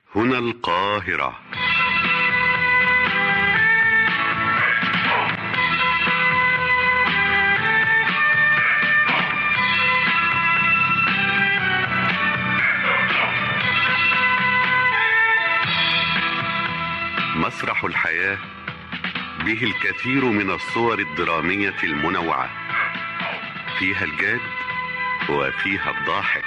هنا القاهرة مسرح الحياة به الكثير من الصور الدرامية المنوعة فيها الجاد وفيها الضاحك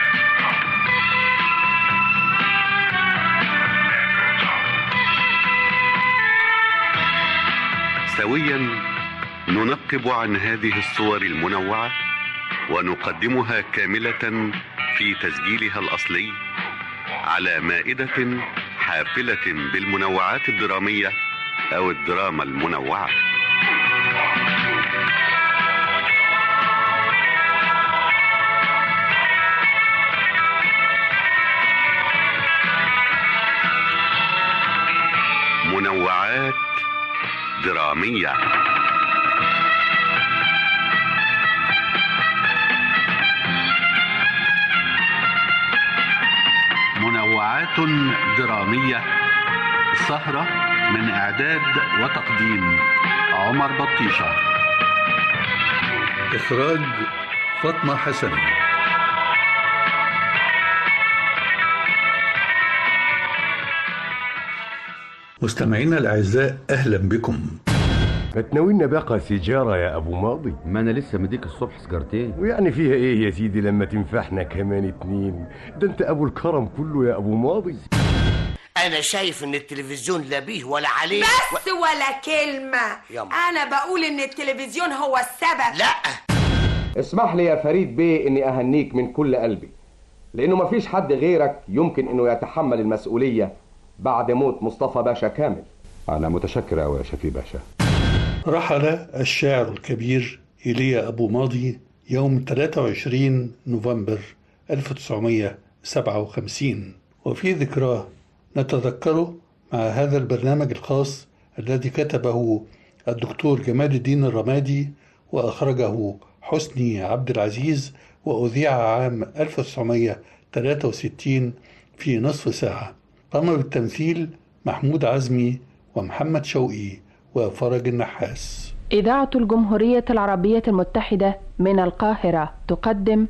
سويا ننقب عن هذه الصور المنوعة ونقدمها كاملة في تسجيلها الأصلي على مائدة حافلة بالمنوعات الدرامية أو الدراما المنوعة منوعات درامية منوعات درامية سهرة من إعداد وتقديم عمر بطيشة إخراج فاطمة حسن مستمعينا الأعزاء أهلا بكم فتناولنا بقى سيجارة يا أبو ماضي ما انا لسه مديك الصبح سجارتين ويعني فيها إيه يا سيدي لما تنفحنا كمان اتنين ده أنت أبو الكرم كله يا أبو ماضي انا شايف ان التلفزيون لا بيه ولا عليه بس ولا كلمة يلا. أنا بقول إن التلفزيون هو السبب لا اسمح لي يا فريد بيه اني اهنيك من كل قلبي لانه مفيش حد غيرك يمكن انه يتحمل المسؤولية بعد موت مصطفى باشا كامل أنا متشكر أوي يا شفي باشا رحل الشاعر الكبير إيليا أبو ماضي يوم 23 نوفمبر 1957 وفي ذكراه نتذكره مع هذا البرنامج الخاص الذي كتبه الدكتور جمال الدين الرمادي وأخرجه حسني عبد العزيز وأذيع عام 1963 في نصف ساعة قام بالتمثيل محمود عزمي ومحمد شوقي وفرج النحاس إذاعة الجمهورية العربية المتحدة من القاهرة تقدم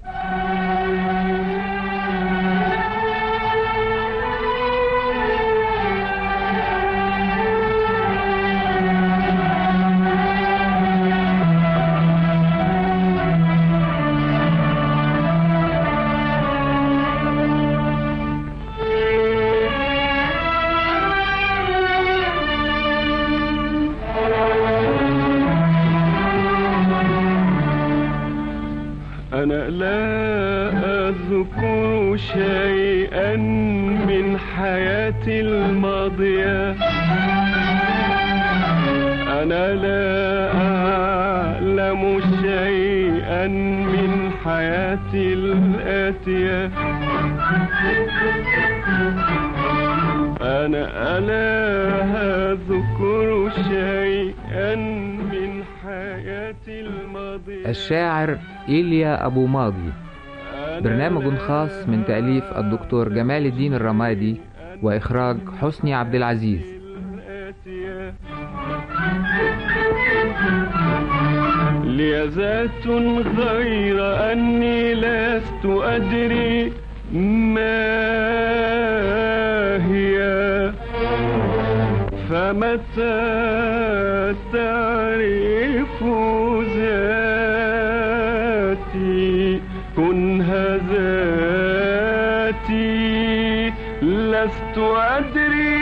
أنا لا أذكر شيئا من حياتي الماضية أنا لا أعلم شيئا من حياتي الآتية أنا لا أذكر شيئا من حياتي الماضية الشاعر إيليا أبو ماضي برنامج خاص من تأليف الدكتور جمال الدين الرمادي وإخراج حسني عبد العزيز لي ذات غير أني لست أدري ما هي فمتى تعرف ذاتي كنها ذاتي لست أدري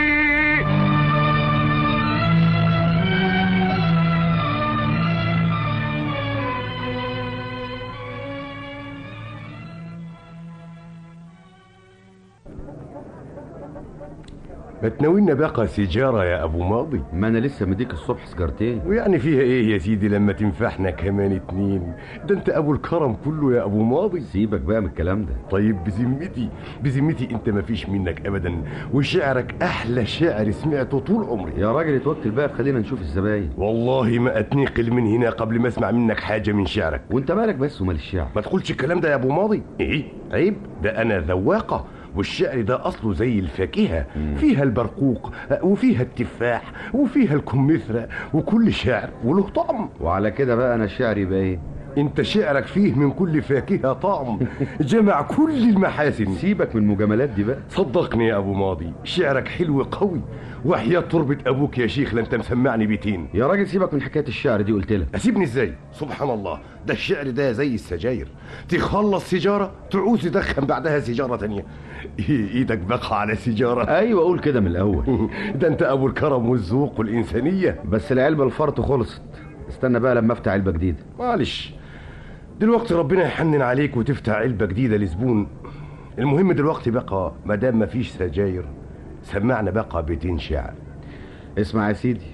فتناولنا بقى سيجارة يا أبو ماضي ما انا لسه مديك الصبح سجارتين ويعني فيها إيه يا سيدي لما تنفحنا كمان اتنين ده أنت أبو الكرم كله يا أبو ماضي سيبك بقى من الكلام ده طيب بذمتي بذمتي أنت مفيش منك أبدا وشعرك أحلى شعر سمعته طول عمري يا راجل اتوكل بقى خلينا نشوف الزباين والله ما أتنقل من هنا قبل ما أسمع منك حاجة من شعرك وانت مالك بس ومال الشعر ما تقولش الكلام ده يا أبو ماضي إيه عيب ده أنا ذواقة والشعر ده اصله زي الفاكهه فيها البرقوق وفيها التفاح وفيها الكمثرى وكل شعر وله طعم وعلى كده بقى انا شعري يبقى ايه انت شعرك فيه من كل فاكهه طعم جمع كل المحاسن سيبك من المجاملات دي بقى صدقني يا ابو ماضي شعرك حلو قوي وحياة تربة ابوك يا شيخ لن مسمعني بيتين يا راجل سيبك من حكايه الشعر دي قلت لك اسيبني ازاي سبحان الله ده الشعر ده زي السجاير تخلص سيجاره تعوز تدخن بعدها سيجاره تانية ايدك بقى على سيجاره ايوه قول كده من الاول ده انت ابو الكرم والذوق والانسانيه بس العلبه الفرط خلصت استنى بقى لما افتح علبه جديده معلش دلوقتي ربنا يحنن عليك وتفتح علبه جديده لزبون المهم دلوقتي بقى ما دام مفيش سجاير سمعنا بقى بيتين شعر اسمع يا سيدي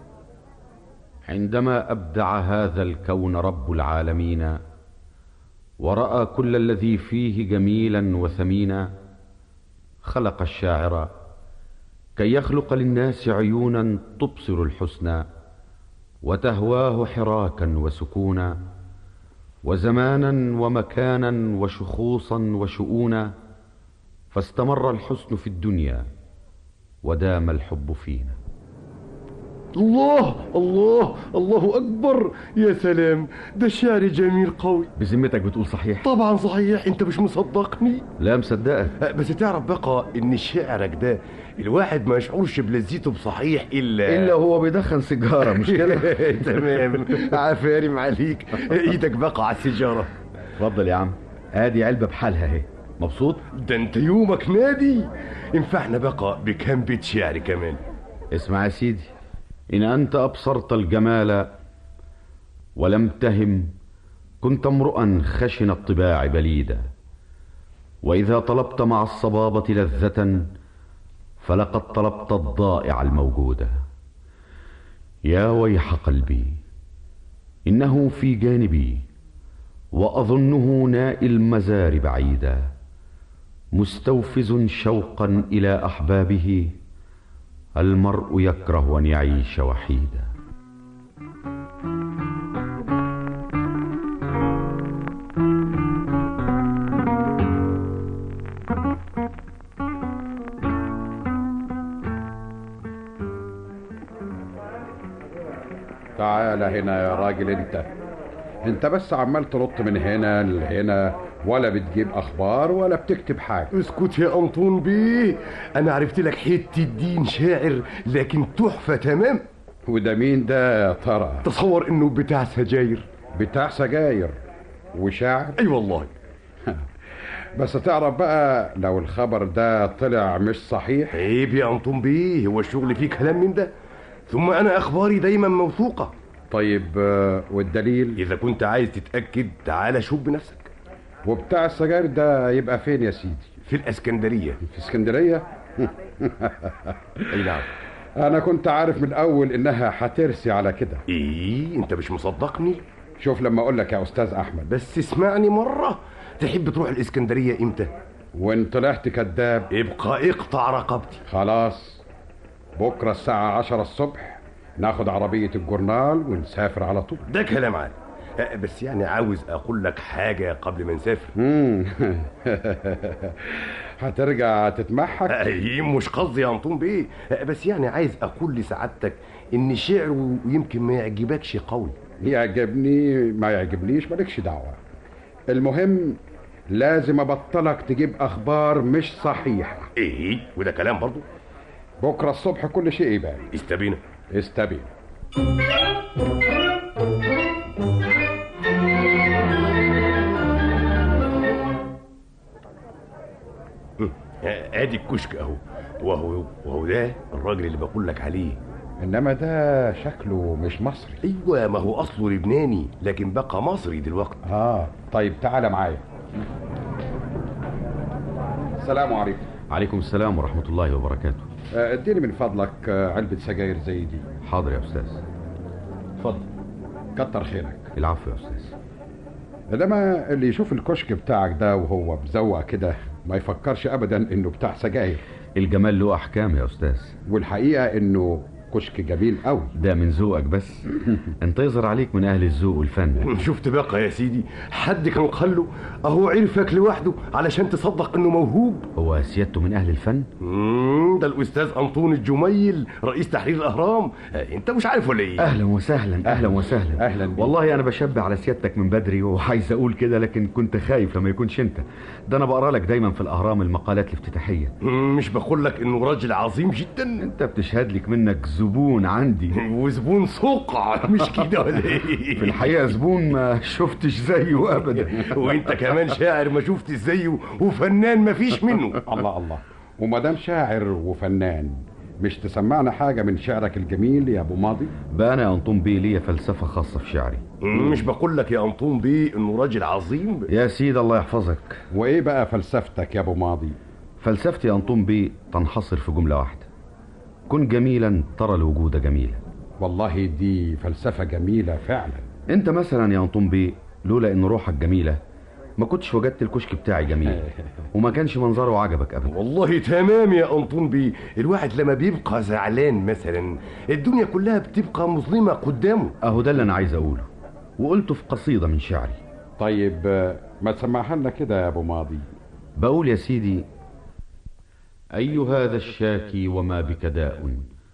عندما ابدع هذا الكون رب العالمين وراى كل الذي فيه جميلا وثمينا خلق الشاعر كي يخلق للناس عيونا تبصر الحسنى وتهواه حراكا وسكونا وزمانا ومكانا وشخوصا وشؤونا فاستمر الحسن في الدنيا ودام الحب فينا الله الله الله اكبر يا سلام ده شعر جميل قوي بذمتك بتقول صحيح طبعا صحيح انت مش مصدقني لا مصدقك بس تعرف بقى ان شعرك ده الواحد ما يشعرش بلذته بصحيح الا الا هو بيدخن سيجاره مش كده تمام عفارم عليك ايدك بقى على السيجاره اتفضل يا عم ادي علبه بحالها اهي مبسوط ده انت يومك نادي ينفعنا بقى بكام بيت شعر كمان اسمع يا سيدي إن أنت أبصرت الجمال ولم تهم كنت امرؤا خشن الطباع بليدا وإذا طلبت مع الصبابة لذة فلقد طلبت الضائع الموجودة يا ويح قلبي إنه في جانبي وأظنه نائي المزار بعيدا مستوفز شوقا إلى أحبابه المرء يكره ان يعيش وحيدا تعال هنا يا راجل انت انت بس عمال تنط من هنا لهنا ولا بتجيب اخبار ولا بتكتب حاجه اسكت يا انطون بيه انا عرفت لك حته دين شاعر لكن تحفه تمام وده مين ده يا ترى تصور انه بتاع سجاير بتاع سجاير وشاعر اي أيوة والله بس تعرف بقى لو الخبر ده طلع مش صحيح عيب يا انطون بيه هو الشغل فيه كلام من ده ثم انا اخباري دايما موثوقه طيب والدليل اذا كنت عايز تتاكد تعال شوف بنفسك وبتاع السجاير ده يبقى فين يا سيدي في الاسكندريه في اسكندريه اي نعم انا كنت عارف من الاول انها هترسي على كده ايه انت مش مصدقني شوف لما اقول لك يا استاذ احمد بس اسمعني مره تحب تروح الاسكندريه امتى وان طلعت كذاب ابقى اقطع رقبتي خلاص بكره الساعه عشرة الصبح ناخد عربيه الجورنال ونسافر على طول ده كلام عادي بس يعني عاوز اقول لك حاجه قبل ما نسافر هترجع تتمحك اي مش قصدي يا انطون بيه بس يعني عايز اقول لسعادتك ان شعره يمكن ما يعجبكش قوي يعجبني ما يعجبنيش مالكش دعوه المهم لازم ابطلك تجيب اخبار مش صحيحه ايه وده كلام برضو بكره الصبح كل شيء يبان استبينا استبين ادي الكشك اهو وهو وهو ده الراجل اللي بقول لك عليه انما ده شكله مش مصري ايوه ما هو اصله لبناني لكن بقى مصري دلوقتي اه طيب تعالى معايا السلام عليكم عليكم السلام ورحمه الله وبركاته اديني من فضلك علبه سجاير زي دي حاضر يا استاذ اتفضل كتر خيرك العفو يا استاذ انما اللي يشوف الكشك بتاعك ده وهو مزوق كده ما يفكرش ابدا انه بتاع سجاير الجمال له احكام يا استاذ والحقيقه انه كشك جميل قوي ده من ذوقك بس انت يظهر عليك من اهل الذوق والفن شفت بقى يا سيدي حد كان قال له اهو عرفك لوحده علشان تصدق انه موهوب هو سيادته من اهل الفن مم، ده الاستاذ انطون الجميل رئيس تحرير الاهرام آه، انت مش عارف ولا ايه اهلا وسهلا اهلا وسهلا اهلا بيك. والله انا بشبه على سيادتك من بدري وعايز اقول كده لكن كنت خايف لما يكونش انت ده انا بقرا لك دايما في الاهرام المقالات الافتتاحيه مم، مش بقول لك انه راجل عظيم جدا انت بتشهد لك منك زبون عندي وزبون سوقع مش كده ولا ايه في الحقيقه زبون ما شفتش زيه ابدا وانت كمان شاعر ما شفتش زيه وفنان ما فيش منه الله الله وما دام شاعر وفنان مش تسمعنا حاجه من شعرك الجميل يا ابو ماضي بقى انا يا انطون بيه ليا فلسفه خاصه في شعري مم، مش بقول لك يا انطون بيه انه راجل عظيم يا سيدي الله يحفظك وايه بقى فلسفتك يا ابو ماضي فلسفتي يا انطون بيه تنحصر في جمله واحده كن جميلا ترى الوجود جميلا والله دي فلسفه جميله فعلا انت مثلا يا انطون بيه لولا ان روحك جميله ما كنتش وجدت الكشك بتاعي جميل وما كانش منظره عجبك ابدا والله تمام يا انطون بيه الواحد لما بيبقى زعلان مثلا الدنيا كلها بتبقى مظلمه قدامه اهو ده اللي انا عايز اقوله وقلته في قصيده من شعري طيب آه، ما تسمعها لنا كده يا ابو ماضي بقول يا سيدي أي هذا الشاكي وما بك داء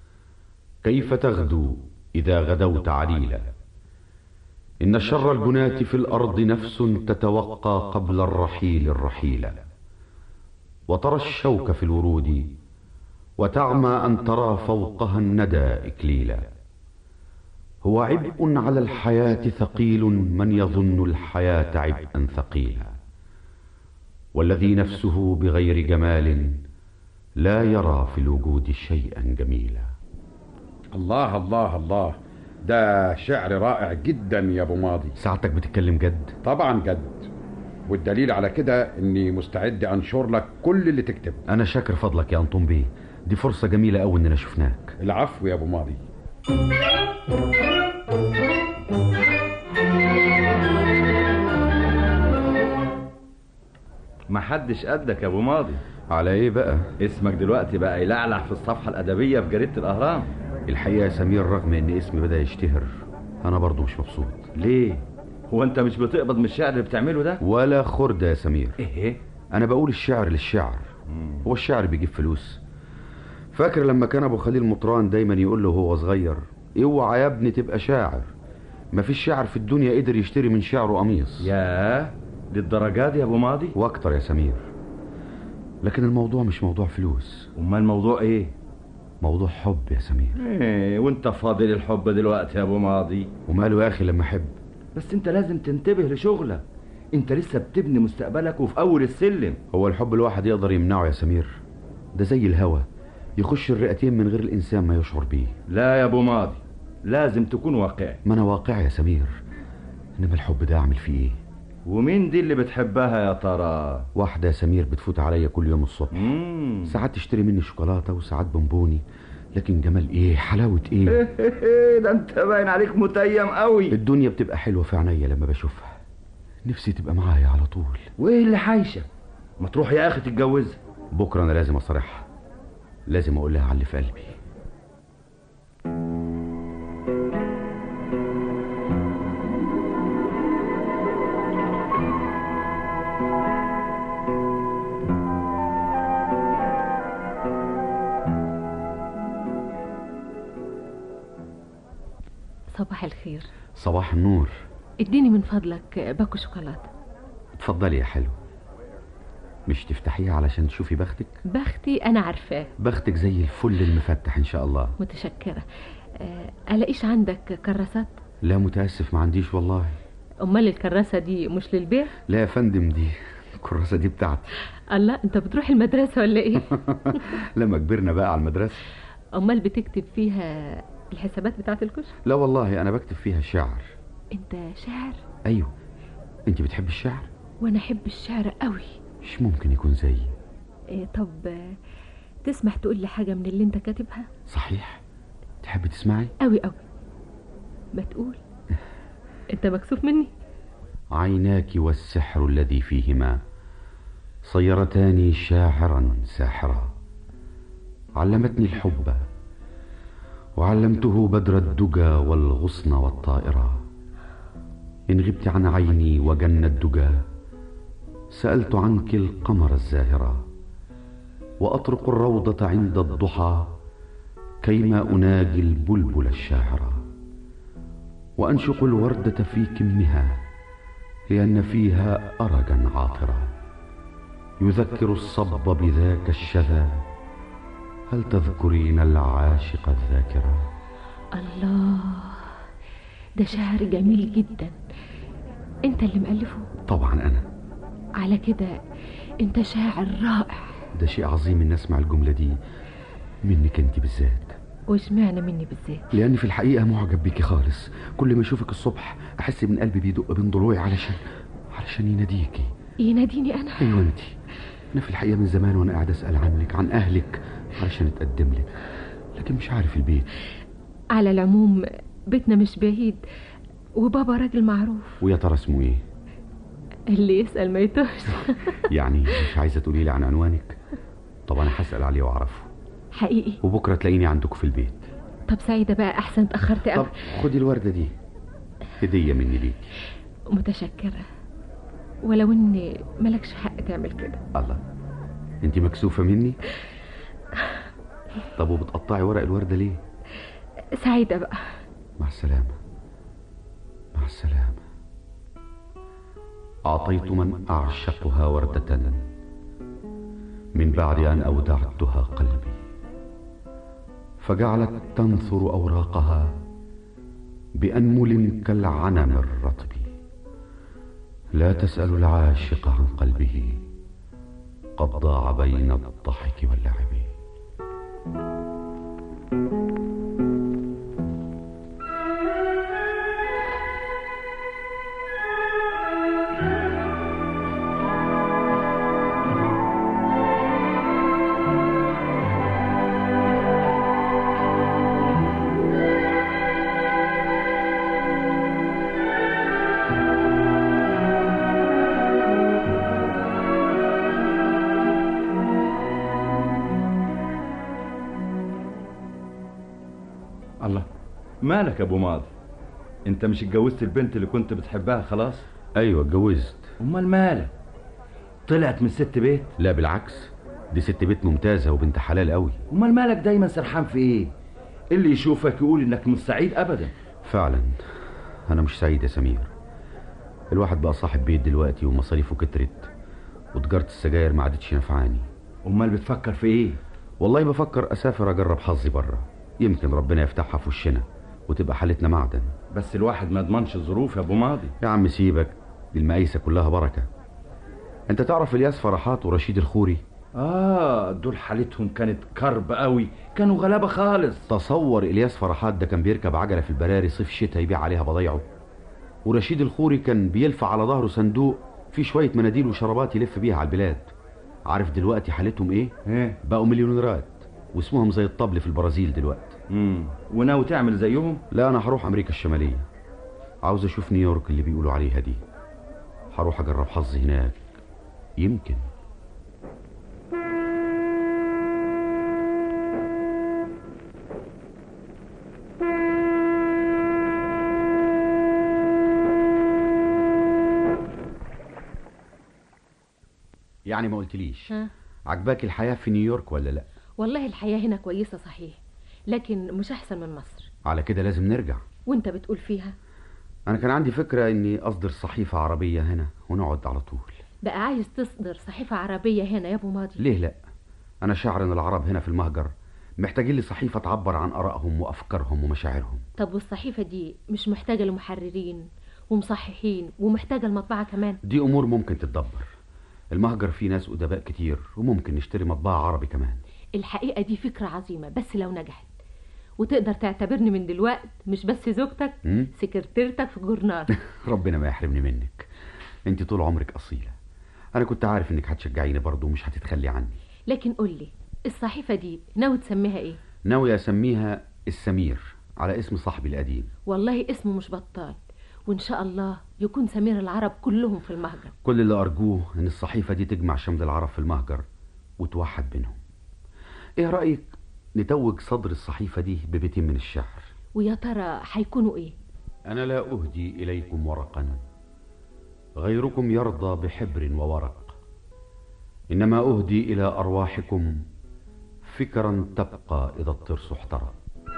كيف تغدو إذا غدوت عليلا إن شر البنات في الأرض نفس تتوقى قبل الرحيل الرحيلا وترى الشوك في الورود وتعمى أن ترى فوقها الندى إكليلا هو عبء على الحياة ثقيل من يظن الحياة عبئا ثقيلا والذي نفسه بغير جمال لا يرى في الوجود شيئا جميلا الله الله الله ده شعر رائع جدا يا ابو ماضي ساعتك بتتكلم جد طبعا جد والدليل على كده اني مستعد انشر لك كل اللي تكتبه انا شاكر فضلك يا انطون بيه دي فرصة جميلة قوي اننا شفناك العفو يا ابو ماضي محدش قدك يا ابو ماضي على ايه بقى اسمك دلوقتي بقى يلعلع في الصفحة الأدبية في جريدة الأهرام الحقيقة يا سمير رغم ان اسمي بدأ يشتهر انا برضو مش مبسوط ليه؟ هو أنت مش بتقبض من الشعر اللي بتعمله ده؟ ولا خردة يا سمير إيه؟ انا بقول الشعر للشعر هو الشعر بيجيب فلوس فاكر لما كان ابو خليل مطران دايما يقول له وهو صغير اوعى يا ابني تبقى شاعر مفيش شاعر في الدنيا قدر يشتري من شعره قميص ياه للدرجات دي يا ابو ماضي واكتر يا سمير لكن الموضوع مش موضوع فلوس امال الموضوع ايه موضوع حب يا سمير ايه وانت فاضل الحب دلوقتي يا ابو ماضي وماله يا اخي لما احب بس انت لازم تنتبه لشغلك انت لسه بتبني مستقبلك وفي اول السلم هو الحب الواحد يقدر يمنعه يا سمير ده زي الهوا يخش الرئتين من غير الانسان ما يشعر بيه لا يا ابو ماضي لازم تكون واقعي ما انا واقعي يا سمير انما الحب ده اعمل فيه ايه ومين دي اللي بتحبها يا ترى واحده يا سمير بتفوت عليا كل يوم الصبح مم. ساعات تشتري مني شوكولاته وساعات بونبوني لكن جمال ايه حلاوه ايه ده انت باين عليك متيم قوي الدنيا بتبقى حلوه في عينيا لما بشوفها نفسي تبقى معايا على طول وايه اللي حايشك ما تروح يا اخي تتجوزها بكره انا لازم اصارحها لازم اقول لها على اللي في قلبي صباح الخير صباح النور اديني من فضلك باكو شوكولاتة اتفضلي يا حلو مش تفتحيها علشان تشوفي بختك بختي انا عارفاه بختك زي الفل المفتح ان شاء الله متشكرة آه، الاقيش عندك كراسات لا متاسف ما عنديش والله امال الكراسة دي مش للبيع لا يا فندم دي الكراسه دي بتاعتي الله انت بتروح المدرسة ولا ايه لما كبرنا بقى على المدرسه امال بتكتب فيها الحسابات بتاعت الكشك لا والله انا بكتب فيها شعر انت شاعر ايوه انت بتحب الشعر وانا احب الشعر قوي مش ممكن يكون زيي إيه طب آه، تسمح تقول لي حاجة من اللي انت كاتبها صحيح تحب تسمعي قوي قوي ما تقول انت مكسوف مني عيناك والسحر الذي فيهما صيرتاني شاعرا ساحرا علمتني الحب وعلمته بدر الدجى والغصن والطائرة إن غبت عن عيني وجن الدجى سألت عنك القمر الزاهرة وأطرق الروضة عند الضحى كيما أناجي البلبل الشاعرة وأنشق الوردة في كمها لأن فيها أرجا عاطرا يذكر الصب بذاك الشذا هل تذكرين العاشق الذاكرة الله ده شعر جميل جدا انت اللي مألفه طبعا أنا على كده انت شاعر رائع ده شيء عظيم إن أسمع الجملة دي منك أنت بالذات واشمعنى مني بالذات لأني في الحقيقة معجب بيكي خالص كل ما أشوفك الصبح أحس من قلبي بيدق بين ضلوعي علشان علشان يناديكي يناديني انا أيوة أنت أنا في الحقيقة من زمان وأنا قاعد أسأل عنك عن أهلك علشان أتقدم لك لكن مش عارف البيت على العموم بيتنا مش بعيد وبابا راجل معروف ويا ترى اسمه إيه اللي يسأل ما يتوهش يعني مش عايزة تقولي لي عن عنوانك طب أنا هسأل عليه وأعرفه حقيقي وبكرة تلاقيني عندكم في البيت طب سعيدة بقى أحسن اتأخرت طب أوي خدي الوردة دي هدية مني ليكي متشكرة ولو إن ملكش حق تعمل كده الله انت مكسوفة مني طب وبتقطعي ورق الوردة ليه سعيدة بقى مع السلامة مع السلامة أعطيت من أعشقها وردة من بعد أن أودعتها قلبي فجعلت تنثر أوراقها بأنمل كالعنم الرطب لا تسأل العاشق عن قلبه قد ضاع بين الضحك واللعب الله مالك يا ابو ماضي انت مش اتجوزت البنت اللي كنت بتحبها خلاص أيوة اتجوزت امال مالك طلعت من ست بيت لا بالعكس دي ست بيت ممتازة وبنت حلال قوي امال مالك دايما سرحان في ايه اللي يشوفك يقول انك مش سعيد ابدا فعلا أنا مش سعيد يا سمير الواحد بقى صاحب بيت دلوقتي ومصاريفه كترت وتجارة السجاير ما عادتش نافعاني امال بتفكر في ايه والله بفكر أسافر أجرب حظي بره يمكن ربنا يفتحها في وشنا وتبقى حالتنا معدن بس الواحد ما يضمنش الظروف يا ابو ماضي يا عم سيبك دي المقايسة كلها بركة انت تعرف الياس فرحات ورشيد الخوري اه دول حالتهم كانت كرب قوي كانوا غلابه خالص تصور الياس فرحات ده كان بيركب عجلة في البراري صيف شتاء يبيع عليها بضايعه ورشيد الخوري كان بيلفع على ظهره صندوق فيه شوية مناديل وشرابات يلف بيها على البلاد عارف دلوقتي حالتهم ايه؟ ايه بقوا مليونيرات واسمهم زي الطبل في البرازيل دلوقتي امم وناوي تعمل زيهم لا انا هروح امريكا الشمالية عاوز اشوف نيويورك اللي بيقولوا عليها دي هروح اجرب حظي هناك يمكن يعني ما قلتليش ها؟ عجباك الحياة في نيويورك ولا لا والله الحياة هنا كويسة صحيح لكن مش أحسن من مصر على كده لازم نرجع وانت بتقول فيها انا كان عندي فكرة اني اصدر صحيفة عربية هنا ونقعد على طول بقى عايز تصدر صحيفة عربية هنا يا أبو ماضي ليه لا انا شاعر ان العرب هنا في المهجر محتاجين لي صحيفة تعبر عن ارائهم وافكارهم ومشاعرهم طب والصحيفة دي مش محتاجة لمحررين ومصححين ومحتاجة المطبعة كمان دي امور ممكن تتدبر المهجر فيه ناس ادباء كتير وممكن نشتري مطبعة عربي كمان الحقيقة دي فكرة عظيمة بس لو نجحت وتقدر تعتبرني من دلوقت مش بس زوجتك مم؟ سكرتيرتك في جورنال ربنا ما يحرمني منك انت طول عمرك اصيلة انا كنت عارف انك هتشجعيني برضه ومش هتتخلي عني لكن قولي الصحيفة دي ناوي تسميها ايه ناوي اسميها السمير على اسم صاحبي القديم والله اسمه مش بطال وان شاء الله يكون سمير العرب كلهم في المهجر كل اللي ارجوه ان الصحيفة دي تجمع شمل العرب في المهجر وتوحد بينهم ايه رأيك نتوج صدر الصحيفة دي ببيتين من الشعر ويا ترى هيكونوا ايه أنا لا أهدي إليكم ورقا غيركم يرضى بحبر وورق إنما أهدي إلى أرواحكم فكرا تبقى إذا الطرس احترق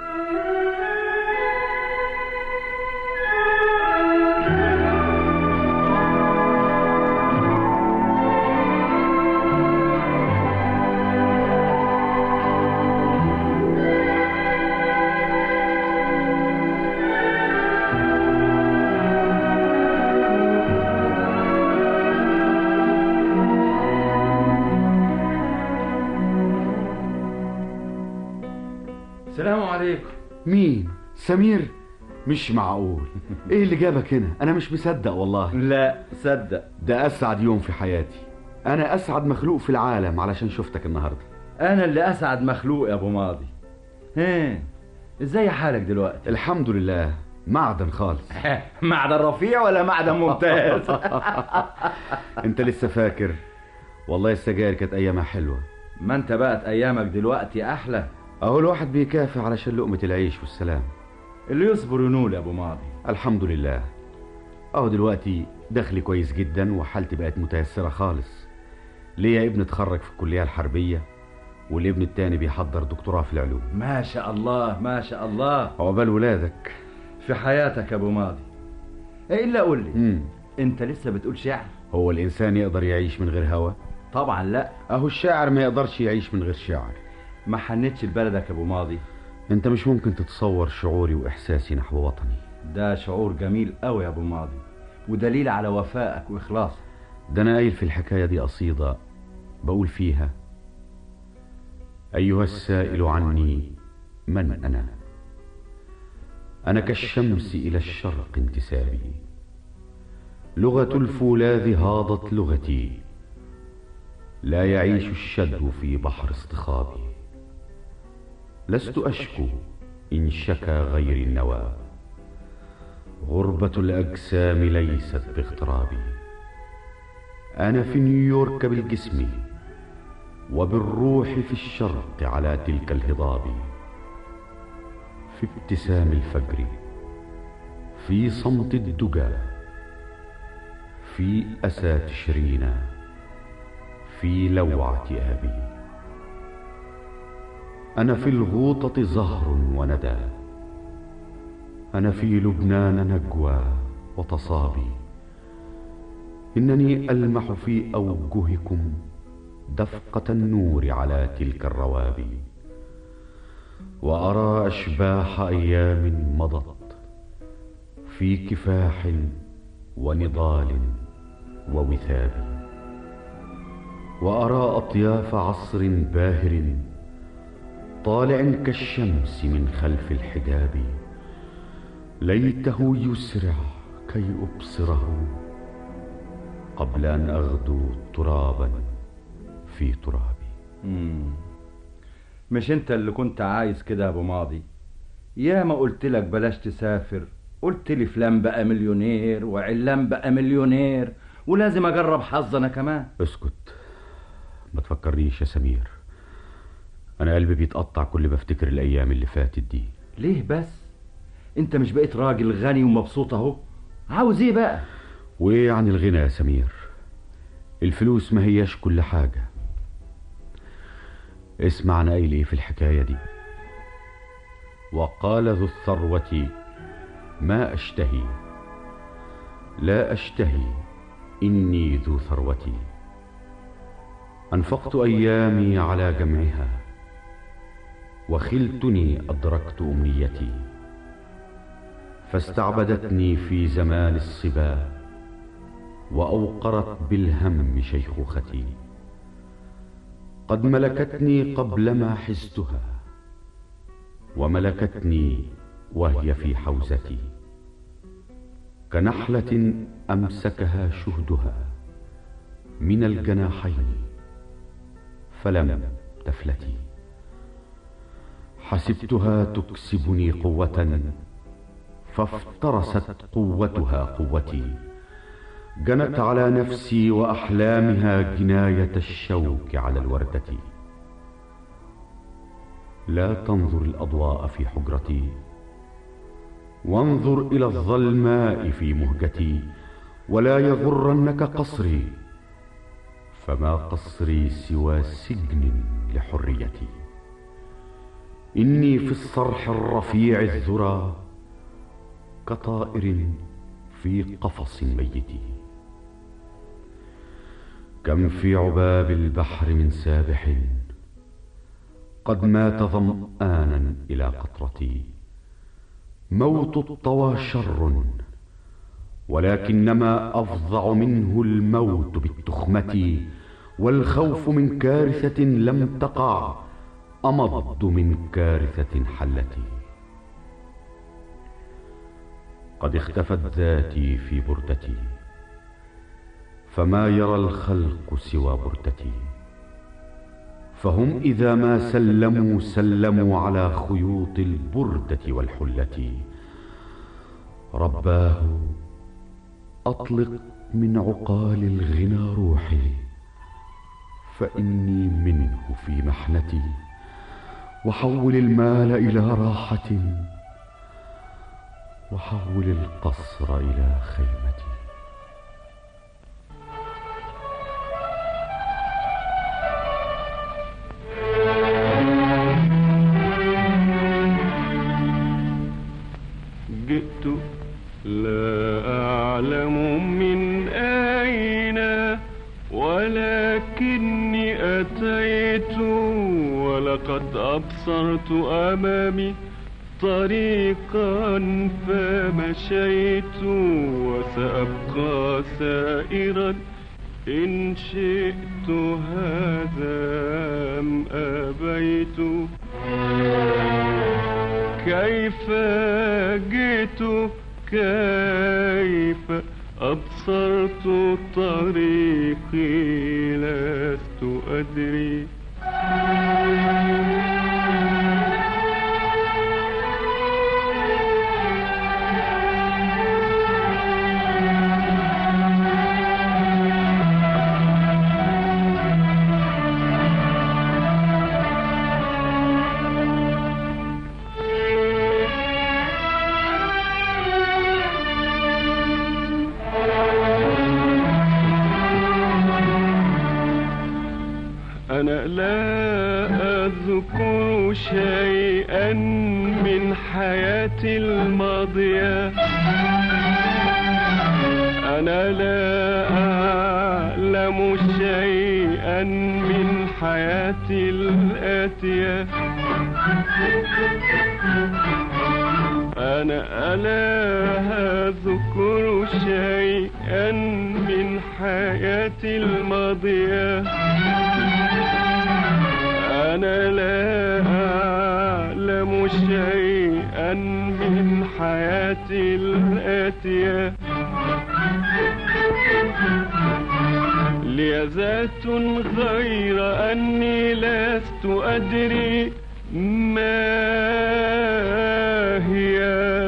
السلام عليكم مين سمير مش معقول ايه اللي جابك هنا انا مش مصدق والله لا صدق ده اسعد يوم في حياتي انا اسعد مخلوق في العالم علشان شفتك النهارده انا اللي اسعد مخلوق يا ابو ماضي ها ازاي حالك دلوقتي الحمد لله معدن خالص معدن رفيع ولا معدن ممتاز انت لسه فاكر والله السجاير كانت ايامها حلوه ما انت بقت ايامك دلوقتي احلى اهو الواحد بيكافح علشان لقمه العيش والسلام اللي يصبر ينول يا ابو ماضي الحمد لله اهو دلوقتي دخلي كويس جدا وحالتي بقت متيسره خالص ليا ابن اتخرج في الكليه الحربيه والابن التاني بيحضر دكتوراه في العلوم ما شاء الله ما شاء الله عقبال ولادك في حياتك يا ابو ماضي إيه الا قول لي مم. انت لسه بتقول شعر هو الانسان يقدر يعيش من غير هوا طبعا لا اهو الشاعر ما يقدرش يعيش من غير شعر ما حنتش لبلدك يا ابو ماضي انت مش ممكن تتصور شعوري واحساسي نحو وطني ده شعور جميل قوي يا ابو ماضي ودليل على وفائك واخلاصك ده انا قايل في الحكايه دي قصيده بقول فيها ايها السائل عني من انا انا كالشمس الى الشرق انتسابي لغه الفولاذ هاضت لغتي لا يعيش الشدو في بحر اصطخابي لست اشكو ان شكا غير النوى غربه الاجسام ليست باغترابي انا في نيويورك بالجسم وبالروح في الشرق على تلك الهضاب في ابتسام الفجر في صمت الدجى في اسى تشرين في لوعه ابي انا في الغوطه زهر وندى انا في لبنان نجوى وتصابي انني المح في اوجهكم دفقه النور على تلك الروابي وارى اشباح ايام مضت في كفاح ونضال ووثاب وارى اطياف عصر باهر طالع كالشمس من خلف الحجاب ليته يسرع كي ابصره قبل ان اغدو ترابا في ترابي مم. مش انت اللي كنت عايز كده يا ابو ماضي يا ما قلت لك بلاش تسافر قلت لي فلان بقى مليونير وعلان بقى مليونير ولازم اجرب حظ انا كمان اسكت ما تفكرنيش يا سمير انا قلبي بيتقطع كل ما افتكر الايام اللي فاتت دي ليه بس انت مش بقيت راجل غني ومبسوط اهو عاوز ايه بقى وايه عن الغنى يا سمير الفلوس ما هياش كل حاجة اسمع انا قايل ايه في الحكاية دي وقال ذو الثروة ما اشتهي لا اشتهي اني ذو ثروتي انفقت ايامي على جمعها وخلتني ادركت امنيتي فاستعبدتني في زمان الصبا واوقرت بالهم شيخوختي قد ملكتني قبلما حزتها وملكتني وهي في حوزتي كنحله امسكها شهدها من الجناحين فلم تفلتي حسبتها تكسبني قوه فافترست قوتها قوتي جنت على نفسي واحلامها جنايه الشوك على الورده لا تنظر الأضواء في حجرتي وانظر إلى الظلماء في مهجتي ولا يغرنك قصري فما قصري سوى سجن لحريتي إني في الصرح الرفيع الذرى كطائر في قفص ميت كم في عباب البحر من سابح قد مات ظمآنا إلى قطرتي موت الطوى شر ولكنما أفظع منه الموت بالتخمة والخوف من كارثة لم تقع أمض من كارثة حلتي قد اختفت ذاتي في بردتي فما يرى الخلق سوى بردتي فهم إذا ما سلموا سلموا على خيوط البردة والحلة رباه أطلق من عقال الغنى روحي فإني منه في محنتي وحول المال إلى راحة وحول القصر إلى خيمتي جئت لا أعلم من أين ولكني أتيت ولقد أبصرت أمامي طريقا فمشيت وسأبقى سائرا إن شئت هذا أم أبيت كيف جئت كيف أبصرت طريقي لست أدري أنا لا أذكر شيئا من حياتي الماضية أنا لا أعلم شيئا من حياتي الآتية أنا لا أذكر شيئا من حياتي الماضية أنا لا أعلم شيئا من حياتي الآتية لي ذات غير أني لست أدري ما هي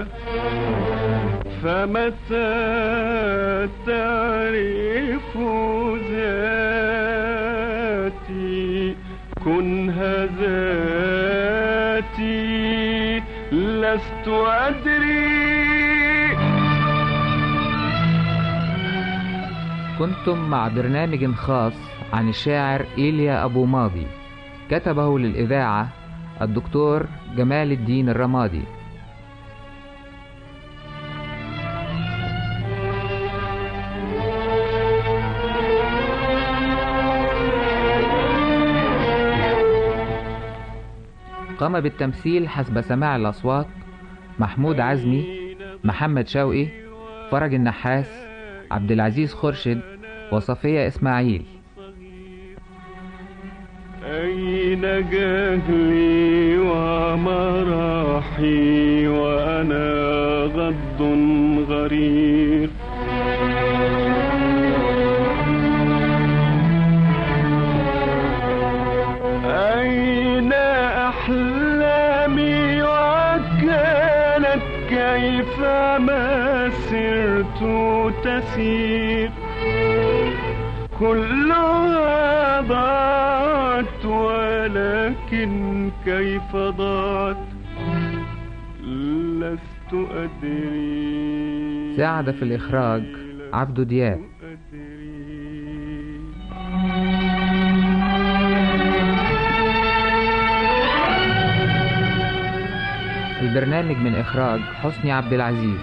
فمتى تعرف ذاتي كنها ذاتي لست أدري كنتم مع برنامج خاص عن الشاعر إيليا أبو ماضي كتبه للإذاعة الدكتور جمال الدين الرمادي قام بالتمثيل حسب سماع الأصوات محمود عزمي محمد شوقي فرج النحاس عبد العزيز خرشد وصفية إسماعيل أين جهلي ومراحي وأنا غض غرير أين أحلامي وكانت كيفما سرت تسير كلها ضاعت ولكن كيف ضاعت لست أدري ساعد في الإخراج عبدو دياب البرنامج من إخراج حسني عبد العزيز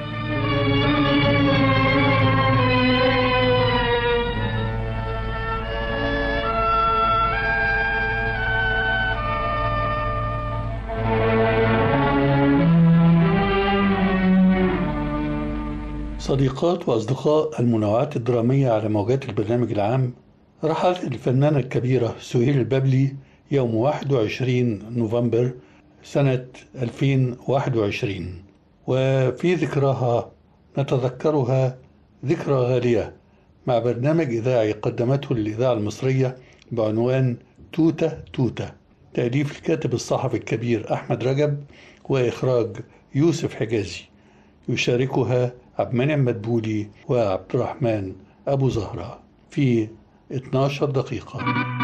صديقات وأصدقاء المنوعات الدرامية على موجات البرنامج العام رحلت الفنانة الكبيرة سهير البابلي يوم 21 نوفمبر سنة 2021 وفي ذكراها نتذكرها ذكرى غالية مع برنامج إذاعي قدمته الإذاعة المصرية بعنوان توتة توتة تأليف الكاتب الصحفي الكبير أحمد رجب وإخراج يوسف حجازي يشاركها عبد المنعم مدبولي وعبد الرحمن أبو زهرة في 12 دقيقة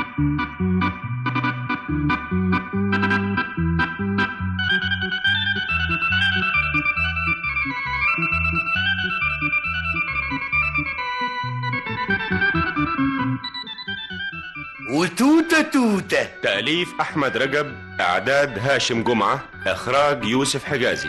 وتوتة توتة تأليف أحمد رجب إعداد هاشم جمعة إخراج يوسف حجازي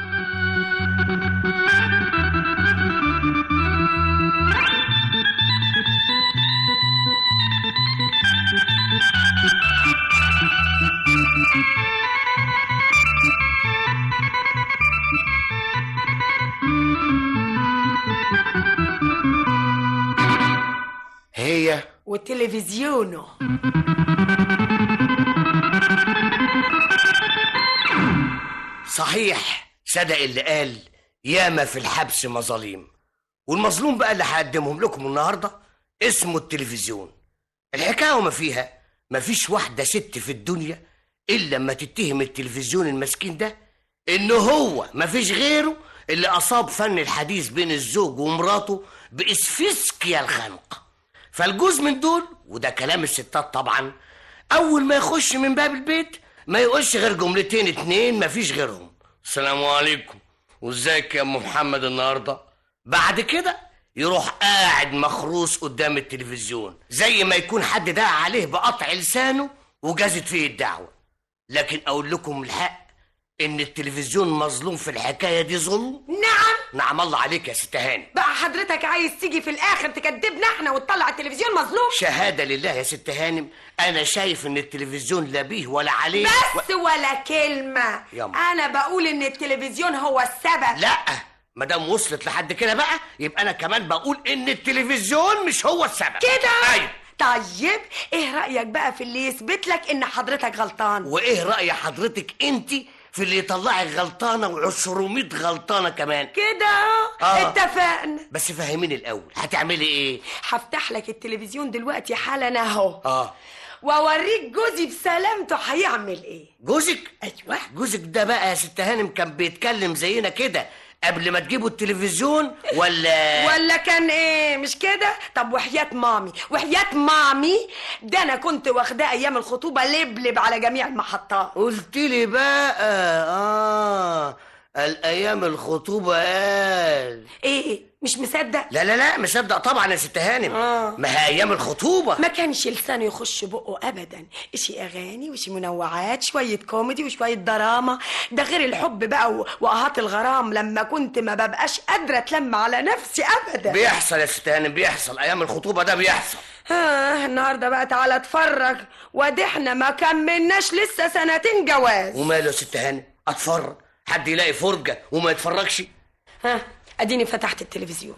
هي وتلفزيونه صحيح صدق اللي قال ياما في الحبس مظاليم والمظلوم بقى اللي هقدمهم لكم النهارده اسمه التلفزيون الحكايه وما فيها مفيش واحده ست في الدنيا الا لما تتهم التلفزيون المسكين ده ان هو مفيش غيره اللي اصاب فن الحديث بين الزوج ومراته باسفسكيا الخنق فالجوز من دول وده كلام الستات طبعا اول ما يخش من باب البيت ما يقولش غير جملتين اتنين مفيش غيرهم السلام عليكم وازيك يا ام محمد النهارده بعد كده يروح قاعد مخروس قدام التلفزيون زي ما يكون حد دعا عليه بقطع لسانه وجازت فيه الدعوه لكن اقول لكم الحق ان التلفزيون مظلوم في الحكايه دي ظلم نعم نعم الله عليك يا ست هاني بقى حضرتك عايز تيجي في الاخر تكدبنا احنا وتطلع التلفزيون مظلوم شهاده لله يا ست هانم انا شايف ان التلفزيون لا بيه ولا عليه بس ولا كلمة يلا. انا بقول ان التلفزيون هو السبب لا ما دام وصلت لحد كده بقى يبقى انا كمان بقول ان التلفزيون مش هو السبب كده ايوه طيب ايه رأيك بقى في اللي يثبت لك ان حضرتك غلطان وايه راي حضرتك انت في اللي يطلعك غلطانه و200 غلطانه كمان كده آه. اه اتفقنا بس فهميني الاول هتعملي ايه هفتح لك التلفزيون دلوقتي حالا اهو اه واوريك جوزي بسلامته هيعمل ايه جوزك ايوه جوزك ده بقى يا ست هانم كان بيتكلم زينا كده قبل ما تجيبوا التلفزيون ولا ولا كان ايه مش كده طب وحياة مامي وحياة مامي ده انا كنت واخداه ايام الخطوبة لبلب على جميع المحطات قلت لي بقى اه الايام الخطوبه قال ايه مش مصدق لا لا لا مصدق طبعا يا ست هانم آه. ما هي ايام الخطوبه ما كانش لسانه يخش بقه ابدا اشي اغاني وشي منوعات شويه كوميدي وشويه دراما ده غير الحب بقى و- واهات الغرام لما كنت ما ببقاش قادره اتلم على نفسي ابدا بيحصل يا ست هانم بيحصل ايام الخطوبه ده بيحصل آه النهارده بقى تعالى اتفرج وادي احنا ما كملناش لسه سنتين جواز وماله يا ست هانم اتفرج حد يلاقي فرجه وما يتفرجش ها اديني فتحت التلفزيون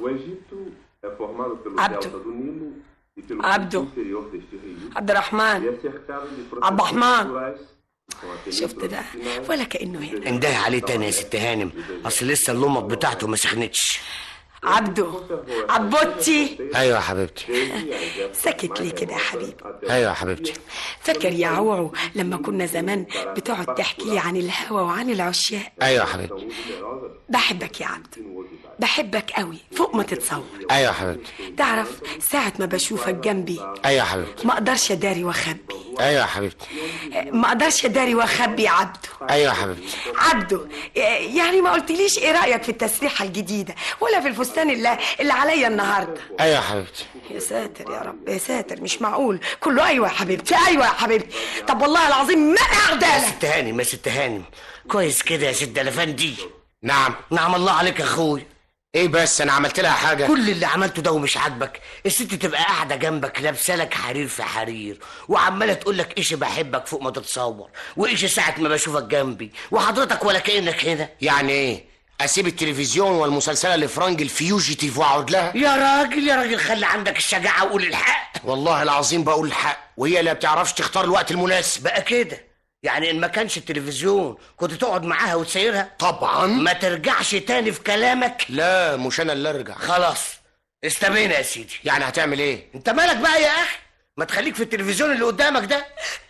عبده عبده عبد الرحمن عبد الرحمن شفت ده ولا كانه هنا انده عليه تاني يا ست هانم اصل لسه اللمط بتاعته ما سخنتش عبده عبوتي ايوه يا حبيبتي سكت ليه كده يا حبيبي ايوه يا حبيبتي فاكر يا عوعو لما كنا زمان بتقعد تحكي لي عن الهوى وعن العشاق ايوه يا حبيبتي بحبك يا عبده بحبك قوي فوق ما تتصور ايوه يا حبيبتي تعرف ساعة ما بشوفك جنبي ايوه يا حبيبتي ما اقدرش اداري واخبي ايوه يا حبيبتي ما اقدرش اداري واخبي عبده ايوه يا حبيبتي عبده يعني ما قلتليش ايه رايك في التسريحه الجديده ولا في الفستان اللي, اللي عليا النهارده ايوه يا حبيبتي يا ساتر يا رب يا ساتر مش معقول كله ايوه يا حبيبتي ايوه يا حبيبتي طب والله العظيم ما يا اقدر ست هانم يا ست هانم كويس كده يا ست الافندي نعم نعم الله عليك يا اخوي ايه بس انا عملت لها حاجه كل اللي عملته ده ومش عاجبك الست تبقى قاعده جنبك لابسه لك حرير في حرير وعماله تقول لك ايش بحبك فوق ما تتصور وايش ساعه ما بشوفك جنبي وحضرتك ولا كانك هنا يعني ايه اسيب التلفزيون والمسلسل اللي فرنج الفيوجيتيف واقعد لها يا راجل يا راجل خلي عندك الشجاعه وقول الحق والله العظيم بقول الحق وهي اللي ما بتعرفش تختار الوقت المناسب بقى كده يعني ان ما كانش التلفزيون كنت تقعد معاها وتسيرها طبعا ما ترجعش تاني في كلامك لا مش انا اللي ارجع خلاص استبينا يا سيدي يعني هتعمل ايه انت مالك بقى يا اخي ما تخليك في التلفزيون اللي قدامك ده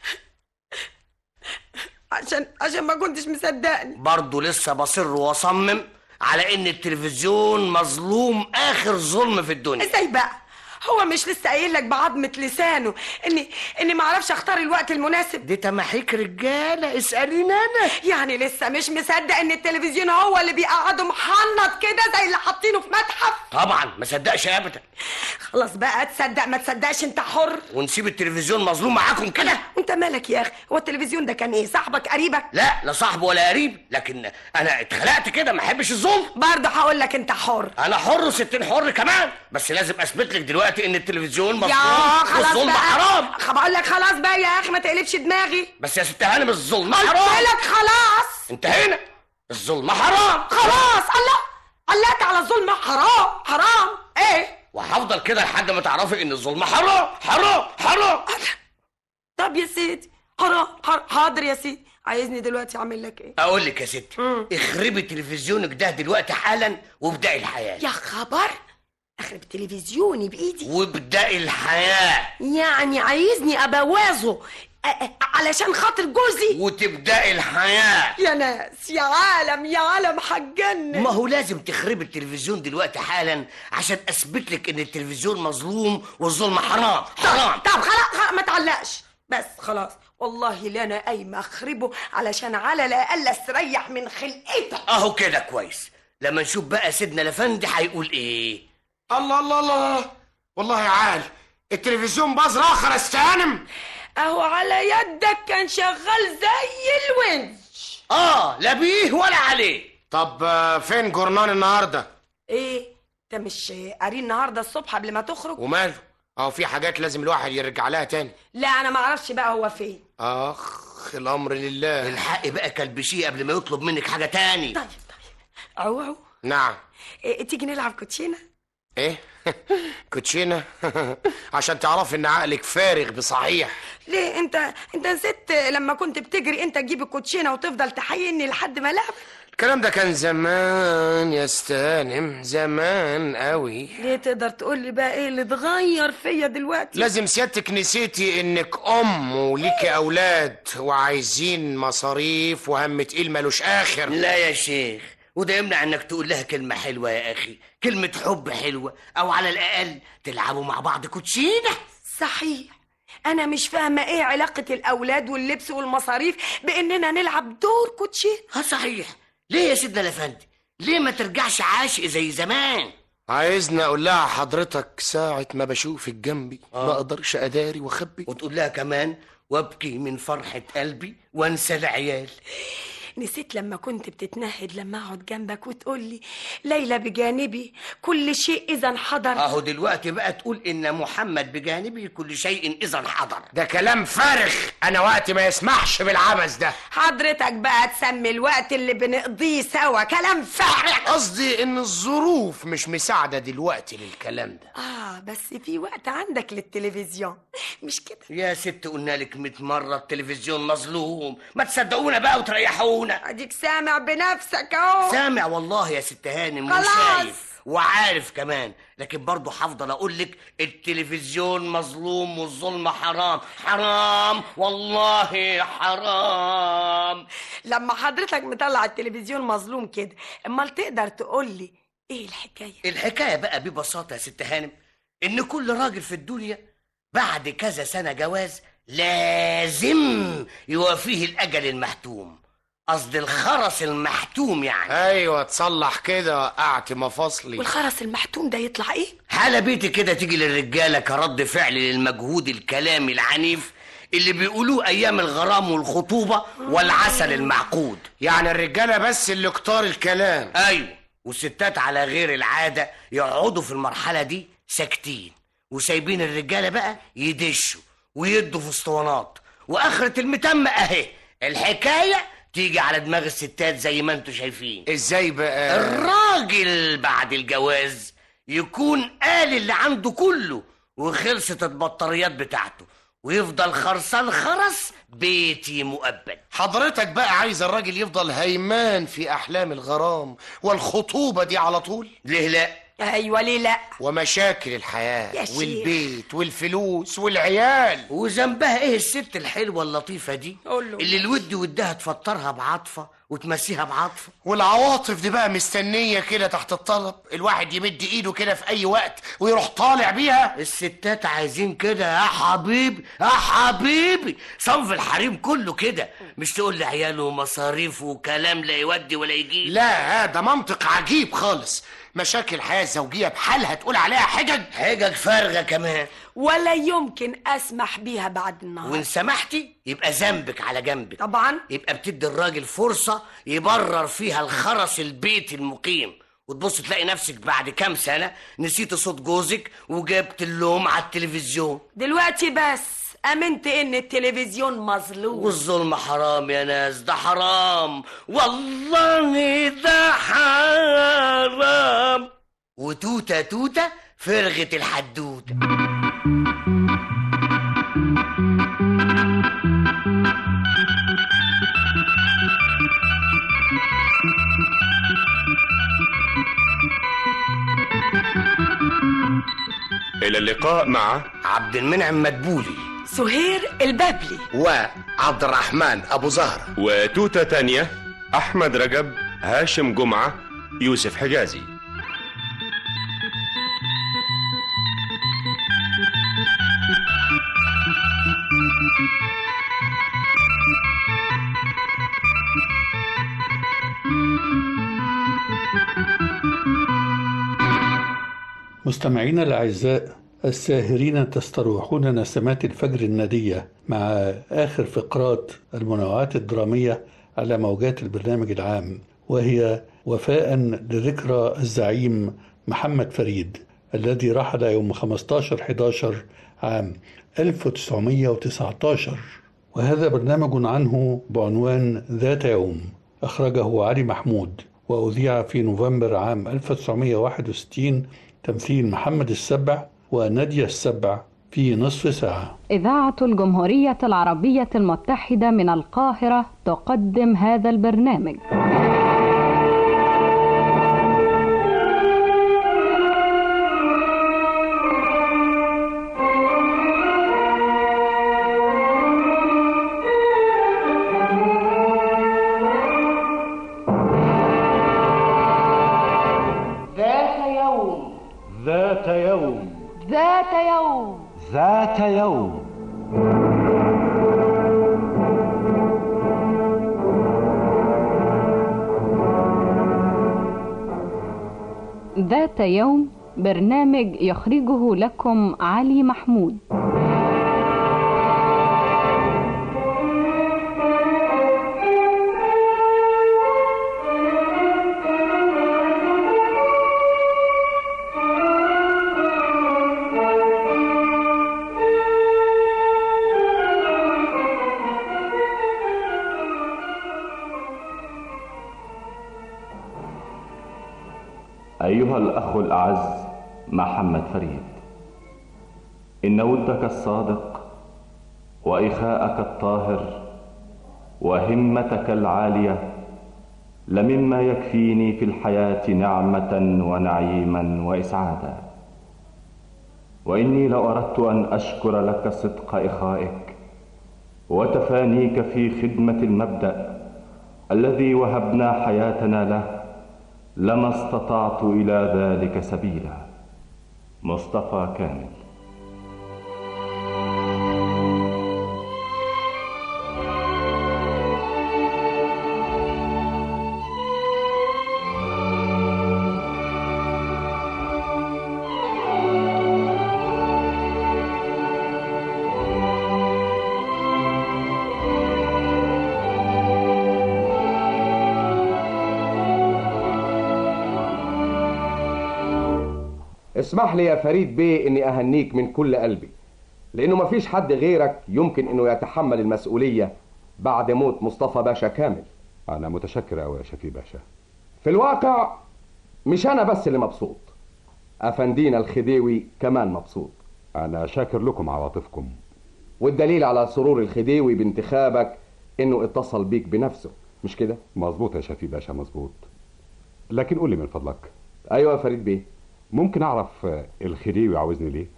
عشان عشان ما كنتش مصدقني برضه لسه بصر واصمم على ان التلفزيون مظلوم اخر ظلم في الدنيا ازاي بقى هو مش لسه قايل لك بعظمه لسانه اني اني ما اعرفش اختار الوقت المناسب دي تماحيك رجاله اساليني انا يعني لسه مش مصدق ان التلفزيون هو اللي بيقعده محنط كده زي اللي حاطينه في متحف طبعا ما صدقش ابدا خلاص بقى تصدق ما تصدقش انت حر ونسيب التلفزيون مظلوم معاكم كده انت مالك يا اخي هو التلفزيون ده كان ايه صاحبك قريبك لا لا صاحب ولا قريب لكن انا اتخلقت كده ما احبش الظلم برضه هقول لك انت حر انا حر وستين حر كمان بس لازم اثبت لك دلوقتي ان التلفزيون مظلوم يا خلاص والظلم بقى حرام بقول لك خلاص بقى يا اخي ما تقلبش دماغي بس يا ست هانم الظلم قلت حرام لك خلاص انتهينا الظلم حرام خلاص الله علقت على الظلم حرام حرام ايه وهفضل كده لحد ما تعرفي ان الظلم حرام حرام حرام طب يا سيدي حرام حر- حاضر يا سيدي عايزني دلوقتي اعمل لك ايه اقول لك يا ستي اخربي تلفزيونك ده دلوقتي حالا وابدأي الحياة يا خبر اخرب تلفزيوني بايدي وابدأي الحياة يعني عايزني ابوظه أ- أ- علشان خاطر جوزي وتبدأي الحياة يا ناس يا عالم يا عالم هتجنن ما هو لازم تخربي التلفزيون دلوقتي حالا عشان اثبت لك ان التلفزيون مظلوم والظلم حرام حرام طب خلاص خلاص، ما تعلقش بس خلاص والله لا انا قايمه اخربه علشان على الاقل استريح من خلقتك اهو كده كويس لما نشوف بقى سيدنا الافندي هيقول ايه الله الله الله والله يا عال التلفزيون باظ اخر استهانم اهو على يدك كان شغال زي الونش اه لا بيه ولا عليه طب آه، فين جورنان النهارده ايه انت مش قاري النهارده الصبح قبل ما تخرج وماله اهو في حاجات لازم الواحد يرجع لها تاني لا انا ما اعرفش بقى هو فين اخ الامر لله الحق بقى كلبشيه قبل ما يطلب منك حاجه تاني طيب اوعوا نعم إيه تيجي نلعب كوتشينه ايه كوتشينه عشان تعرف ان عقلك فارغ بصحيح ليه انت انت نسيت لما كنت بتجري انت تجيب الكوتشينه وتفضل تحييني لحد ما لعب الكلام ده كان زمان يا استهانم زمان قوي ليه تقدر تقول لي بقى ايه اللي اتغير فيا دلوقتي لازم سيادتك نسيتي انك ام وليكي اولاد وعايزين مصاريف وهم تقيل ملوش اخر لا يا شيخ وده يمنع انك تقول لها كلمه حلوه يا اخي كلمه حب حلوه او على الاقل تلعبوا مع بعض كوتشينه صحيح انا مش فاهمه ايه علاقه الاولاد واللبس والمصاريف باننا نلعب دور كوتشين ها صحيح ليه يا سيدنا الافندي ليه ما ترجعش عاشق زي زمان عايزني اقول لها حضرتك ساعة ما بشوفك جنبي ما اقدرش اداري واخبي وتقول لها كمان وابكي من فرحه قلبي وانسى العيال نسيت لما كنت بتتنهد لما اقعد جنبك وتقول لي ليلى بجانبي كل شيء اذا حضر اهو دلوقتي بقى تقول ان محمد بجانبي كل شيء اذا حضر ده كلام فارغ انا وقتي ما يسمحش بالعبث ده حضرتك بقى تسمي الوقت اللي بنقضيه سوا كلام فارغ قصدي ان الظروف مش مساعدة دلوقتي للكلام ده اه بس في وقت عندك للتلفزيون مش كده يا ست قلنا لك 100 مره التلفزيون مظلوم ما تصدقونا بقى وتريحونا اديك سامع بنفسك اهو سامع والله يا ست هانم خلاص. وشايف وعارف كمان لكن برضه هفضل اقول لك التلفزيون مظلوم والظلم حرام حرام والله حرام لما حضرتك مطلع التلفزيون مظلوم كده امال تقدر تقول لي ايه الحكايه الحكايه بقى ببساطه يا ست هانم ان كل راجل في الدنيا بعد كذا سنه جواز لازم يوافيه الاجل المحتوم قصد الخرس المحتوم يعني ايوه تصلح كده وقعت مفاصلي والخرس المحتوم ده يطلع ايه حالة بيتي كده تيجي للرجالة كرد فعل للمجهود الكلامي العنيف اللي بيقولوه أيام الغرام والخطوبة والعسل المعقود يعني الرجاله بس اللي كتار الكلام أيوة والستات على غير العادة يقعدوا في المرحلة دي ساكتين وسايبين الرجالة بقى يدشوا ويدوا في اسطوانات وآخرة المتم أهي الحكاية تيجي على دماغ الستات زي ما انتوا شايفين ازاي بقى الراجل بعد الجواز يكون قال اللي عنده كله وخلصت البطاريات بتاعته ويفضل خرسان خرس بيتي مؤبد حضرتك بقى عايز الراجل يفضل هيمان في احلام الغرام والخطوبه دي على طول ليه لا ايوه ليه لا ومشاكل يا الحياه شيخ. والبيت والفلوس والعيال وذنبها ايه الست الحلوه اللطيفه دي قول له. اللي الود ودها تفطرها بعاطفه وتمسيها بعاطفه والعواطف دي بقى مستنيه كده تحت الطلب الواحد يمد ايده كده في اي وقت ويروح طالع بيها الستات عايزين كده يا حبيبي يا حبيبي صنف الحريم كله كده مش تقول لي عياله ومصاريف وكلام لا يودي ولا يجيب لا هذا منطق عجيب خالص مشاكل الحياه الزوجيه بحالها تقول عليها حجج حجج فارغه كمان ولا يمكن اسمح بيها بعد النهار وان سمحتي يبقى ذنبك على جنبك طبعا يبقى بتدي الراجل فرصة يبرر فيها الخرس البيت المقيم وتبص تلاقي نفسك بعد كام سنة نسيت صوت جوزك وجبت اللوم على التلفزيون دلوقتي بس امنت ان التلفزيون مظلوم والظلم حرام يا ناس ده حرام والله ده حرام وتوتة توتة فرغت الحدوتة إلى اللقاء مع عبد المنعم مدبولي سهير البابلي وعبد الرحمن ابو زهره وتوتة تانية أحمد رجب هاشم جمعة يوسف حجازي مستمعينا الأعزاء الساهرين تستروحون نسمات الفجر الندية مع آخر فقرات المنوعات الدرامية على موجات البرنامج العام وهي وفاء لذكرى الزعيم محمد فريد الذي رحل يوم 15-11 عام 1919 وهذا برنامج عنه بعنوان ذات يوم أخرجه علي محمود وأذيع في نوفمبر عام 1961 تمثيل محمد السبع ونادية السبع في نصف ساعة إذاعة الجمهورية العربية المتحدة من القاهرة تقدم هذا البرنامج ذات يوم ذات يوم ذات يوم ذات يوم ذات يوم برنامج يخرجه لكم علي محمود أيها الأخ الأعز محمد فريد إن ودك الصادق وإخاءك الطاهر وهمتك العالية لمما يكفيني في الحياة نعمة ونعيما وإسعادا وإني لأردت أن أشكر لك صدق إخائك وتفانيك في خدمة المبدأ الذي وهبنا حياتنا له لما استطعت إلى ذلك سبيلا مصطفى كامل اسمح لي يا فريد بيه اني اهنيك من كل قلبي لانه مفيش حد غيرك يمكن انه يتحمل المسؤوليه بعد موت مصطفى باشا كامل انا متشكر قوي يا شفيق باشا في الواقع مش انا بس اللي مبسوط افندينا الخديوي كمان مبسوط انا شاكر لكم عواطفكم والدليل على سرور الخديوي بانتخابك انه اتصل بيك بنفسه مش كده مظبوط يا شفيق باشا مظبوط لكن قول لي من فضلك ايوه يا فريد بيه ممكن اعرف الخديوي عاوزني ليه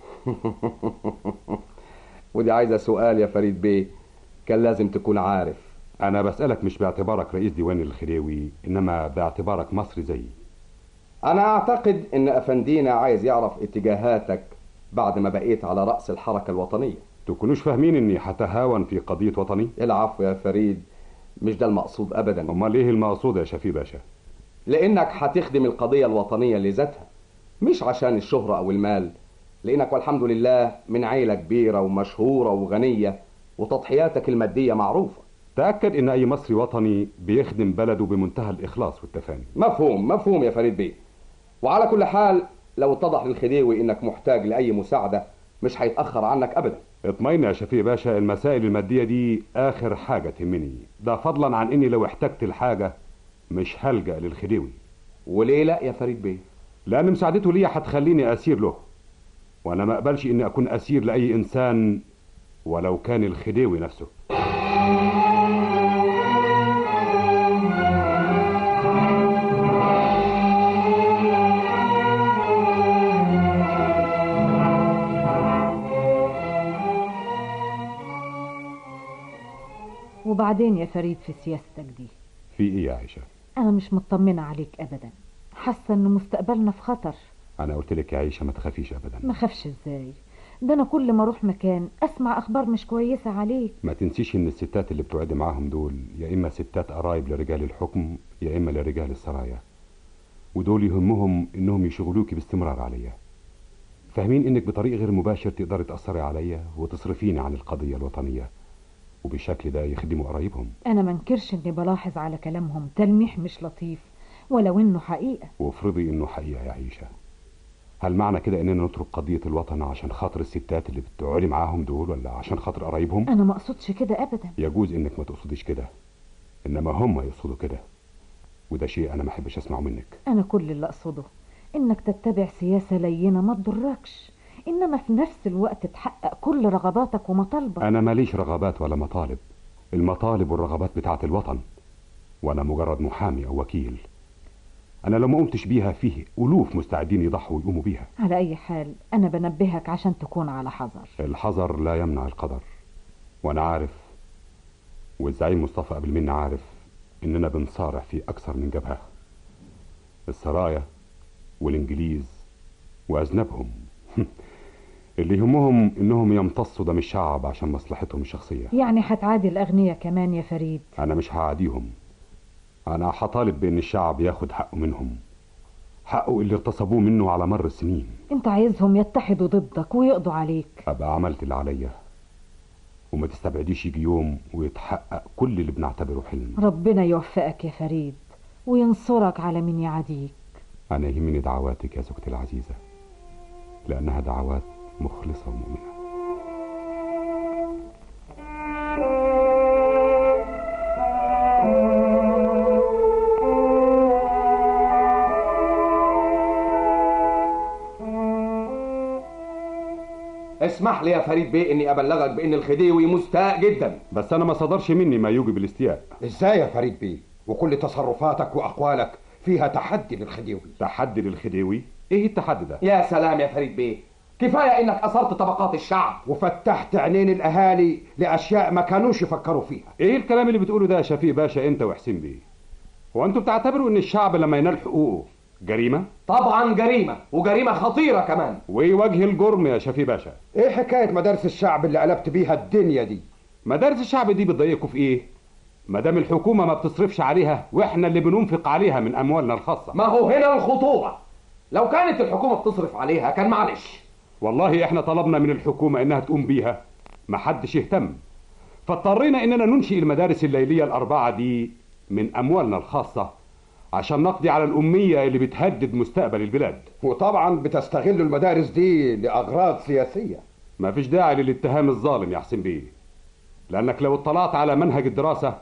ودي عايزه سؤال يا فريد بيه كان لازم تكون عارف انا بسالك مش باعتبارك رئيس ديوان الخديوي انما باعتبارك مصري زيي انا اعتقد ان افندينا عايز يعرف اتجاهاتك بعد ما بقيت على راس الحركه الوطنيه تكونوش فاهمين اني هتهاون في قضيه وطني العفو يا فريد مش ده المقصود ابدا امال ايه المقصود يا شفيق باشا لانك هتخدم القضيه الوطنيه لذاتها مش عشان الشهرة أو المال لأنك والحمد لله من عيلة كبيرة ومشهورة وغنية وتضحياتك المادية معروفة تأكد إن أي مصري وطني بيخدم بلده بمنتهى الإخلاص والتفاني مفهوم مفهوم يا فريد بيه وعلى كل حال لو اتضح للخديوي إنك محتاج لأي مساعدة مش هيتأخر عنك أبدا اطمئن يا شفيق باشا المسائل المادية دي آخر حاجة تهمني ده فضلا عن إني لو احتجت الحاجة مش هلجأ للخديوي وليه لا يا فريد بيه لأن مساعدته ليا هتخليني أسير له وأنا ما أقبلش إني أكون أسير لأي إنسان ولو كان الخديوي نفسه وبعدين يا فريد في سياستك دي في إيه يا عائشة؟ أنا مش مطمنة عليك أبدا حاسة إن مستقبلنا في خطر أنا قلت لك يا عائشة ما تخافيش أبدا ما خافش إزاي ده أنا كل ما أروح مكان أسمع أخبار مش كويسة عليك ما تنسيش إن الستات اللي بتقعدي معاهم دول يا إما ستات قرايب لرجال الحكم يا إما لرجال السرايا ودول يهمهم إنهم يشغلوكي باستمرار عليا فاهمين إنك بطريق غير مباشر تقدري تأثري عليا وتصرفيني عن القضية الوطنية وبالشكل ده يخدموا قرايبهم أنا منكرش إني بلاحظ على كلامهم تلميح مش لطيف ولو إنه حقيقة وافرضي إنه حقيقة يا عيشة هل معنى كده إننا نترك قضية الوطن عشان خاطر الستات اللي بتقعدي معاهم دول ولا عشان خاطر قرايبهم؟ أنا ما أقصدش كده أبدا يجوز إنك ما تقصديش كده إنما هم يقصدوا كده وده شيء أنا ما أحبش أسمعه منك أنا كل اللي أقصده إنك تتبع سياسة لينة ما تضركش إنما في نفس الوقت تحقق كل رغباتك ومطالبك أنا ماليش رغبات ولا مطالب المطالب والرغبات بتاعة الوطن وأنا مجرد محامي أو وكيل أنا لو ما قمتش بيها فيه ألوف مستعدين يضحوا ويقوموا بيها على أي حال أنا بنبهك عشان تكون على حذر الحذر لا يمنع القدر وأنا عارف والزعيم مصطفى قبل مني عارف إننا بنصارع في أكثر من جبهة السرايا والإنجليز وأذنبهم اللي يهمهم إنهم يمتصوا دم الشعب عشان مصلحتهم الشخصية يعني هتعادي الأغنياء كمان يا فريد أنا مش هعاديهم أنا هطالب بإن الشعب ياخد حقه منهم حقه اللي اغتصبوه منه على مر السنين انت عايزهم يتحدوا ضدك ويقضوا عليك أبقى عملت اللي عليا وما تستبعديش يجي يوم ويتحقق كل اللي بنعتبره حلم ربنا يوفقك يا فريد وينصرك على من يعاديك أنا يهمني دعواتك يا زوجتي العزيزة لأنها دعوات مخلصة ومؤمنة اسمح لي يا فريد بيه اني ابلغك بان الخديوي مستاء جدا بس انا ما صدرش مني ما يوجب الاستياء ازاي يا فريد بيه وكل تصرفاتك واقوالك فيها تحدي للخديوي تحدي للخديوي ايه التحدي ده يا سلام يا فريد بيه كفايه انك اثرت طبقات الشعب وفتحت عينين الاهالي لاشياء ما كانوش يفكروا فيها ايه الكلام اللي بتقوله ده يا شفيق باشا انت وحسين بيه هو انتوا بتعتبروا ان الشعب لما ينال حقوقه جريمه طبعا جريمه وجريمه خطيره كمان وايه وجه الجرم يا شفي باشا ايه حكايه مدارس الشعب اللي قلبت بيها الدنيا دي مدارس الشعب دي بتضايقكم في ايه ما دام الحكومه ما بتصرفش عليها واحنا اللي بننفق عليها من اموالنا الخاصه ما هو هنا الخطوره لو كانت الحكومه بتصرف عليها كان معلش والله احنا طلبنا من الحكومه انها تقوم بيها محدش يهتم فاضطرينا اننا ننشئ المدارس الليليه الاربعه دي من اموالنا الخاصه عشان نقضي على الاميه اللي بتهدد مستقبل البلاد وطبعا بتستغل المدارس دي لاغراض سياسيه مفيش داعي للاتهام الظالم يا حسين بيه لانك لو اطلعت على منهج الدراسه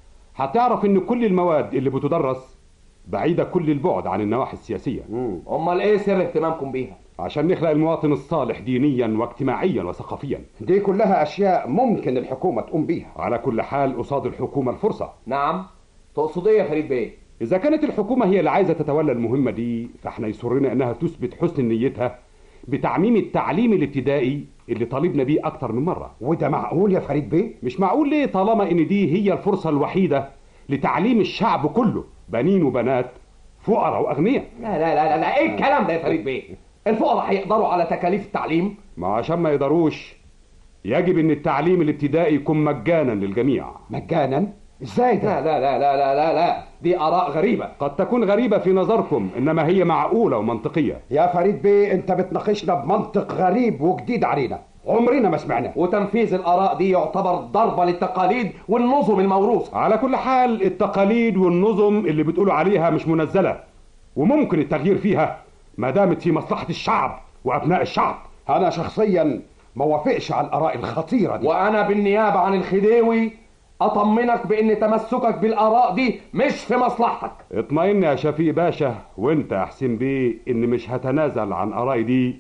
هتعرف ان كل المواد اللي بتدرس بعيده كل البعد عن النواحي السياسيه امال ايه سر اهتمامكم بيها عشان نخلق المواطن الصالح دينيا واجتماعيا وثقافيا دي كلها اشياء ممكن الحكومه تقوم بيها على كل حال قصاد الحكومه الفرصه نعم تقصد ايه يا فريد بيه اذا كانت الحكومه هي اللي عايزه تتولى المهمه دي فاحنا يسرنا انها تثبت حسن نيتها بتعميم التعليم الابتدائي اللي طالبنا بيه اكتر من مره وده معقول يا فريد بيه مش معقول ليه طالما ان دي هي الفرصه الوحيده لتعليم الشعب كله بنين وبنات فقراء واغنياء لا لا لا لا, لا. ايه الكلام ده يا فريد بيه الفقراء هيقدروا على تكاليف التعليم ما عشان ما يقدروش يجب ان التعليم الابتدائي يكون مجانا للجميع مجانا ازاي ده لا لا لا لا لا لا دي اراء غريبه قد تكون غريبه في نظركم انما هي معقوله ومنطقيه يا فريد بيه انت بتناقشنا بمنطق غريب وجديد علينا عمرنا ما سمعناه وتنفيذ الاراء دي يعتبر ضربه للتقاليد والنظم الموروثه على كل حال التقاليد والنظم اللي بتقولوا عليها مش منزله وممكن التغيير فيها ما دامت في مصلحه الشعب وابناء الشعب انا شخصيا ما وافقش على الاراء الخطيره دي وانا بالنيابه عن الخديوي اطمنك بان تمسكك بالاراء دي مش في مصلحتك اطمئن يا شفيق باشا وانت يا حسين بيه ان مش هتنازل عن ارائي دي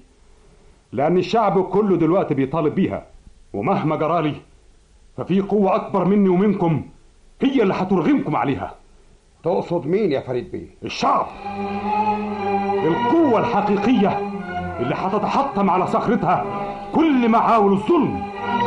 لان الشعب كله دلوقتي بيطالب بيها ومهما جرالي ففي قوة أكبر مني ومنكم هي اللي هترغمكم عليها تقصد مين يا فريد بيه؟ الشعب القوة الحقيقية اللي هتتحطم على صخرتها كل معاول الظلم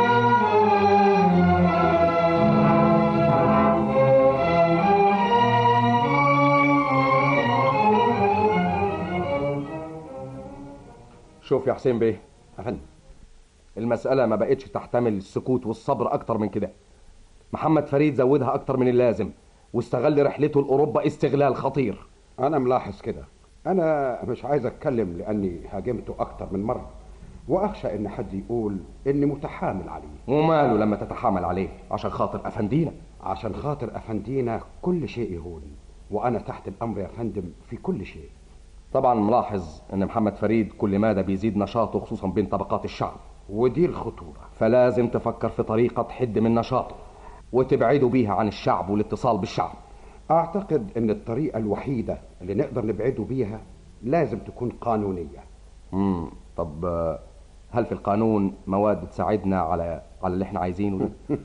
شوف يا حسين بيه أفندم المسألة ما بقتش تحتمل السكوت والصبر أكتر من كده محمد فريد زودها أكتر من اللازم واستغل رحلته لأوروبا استغلال خطير انا ملاحظ كده انا مش عايز اتكلم لاني هاجمته اكتر من مره واخشى ان حد يقول اني متحامل عليه وماله لما تتحامل عليه عشان خاطر أفندينا عشان خاطر افندينا كل شيء يهون وانا تحت الامر يا فندم في كل شيء طبعا ملاحظ ان محمد فريد كل مادة بيزيد نشاطه خصوصا بين طبقات الشعب ودي الخطورة فلازم تفكر في طريقة تحد من نشاطه وتبعده بيها عن الشعب والاتصال بالشعب اعتقد ان الطريقة الوحيدة اللي نقدر نبعده بيها لازم تكون قانونية امم طب آه، هل في القانون مواد تساعدنا على على اللي احنا عايزينه ده؟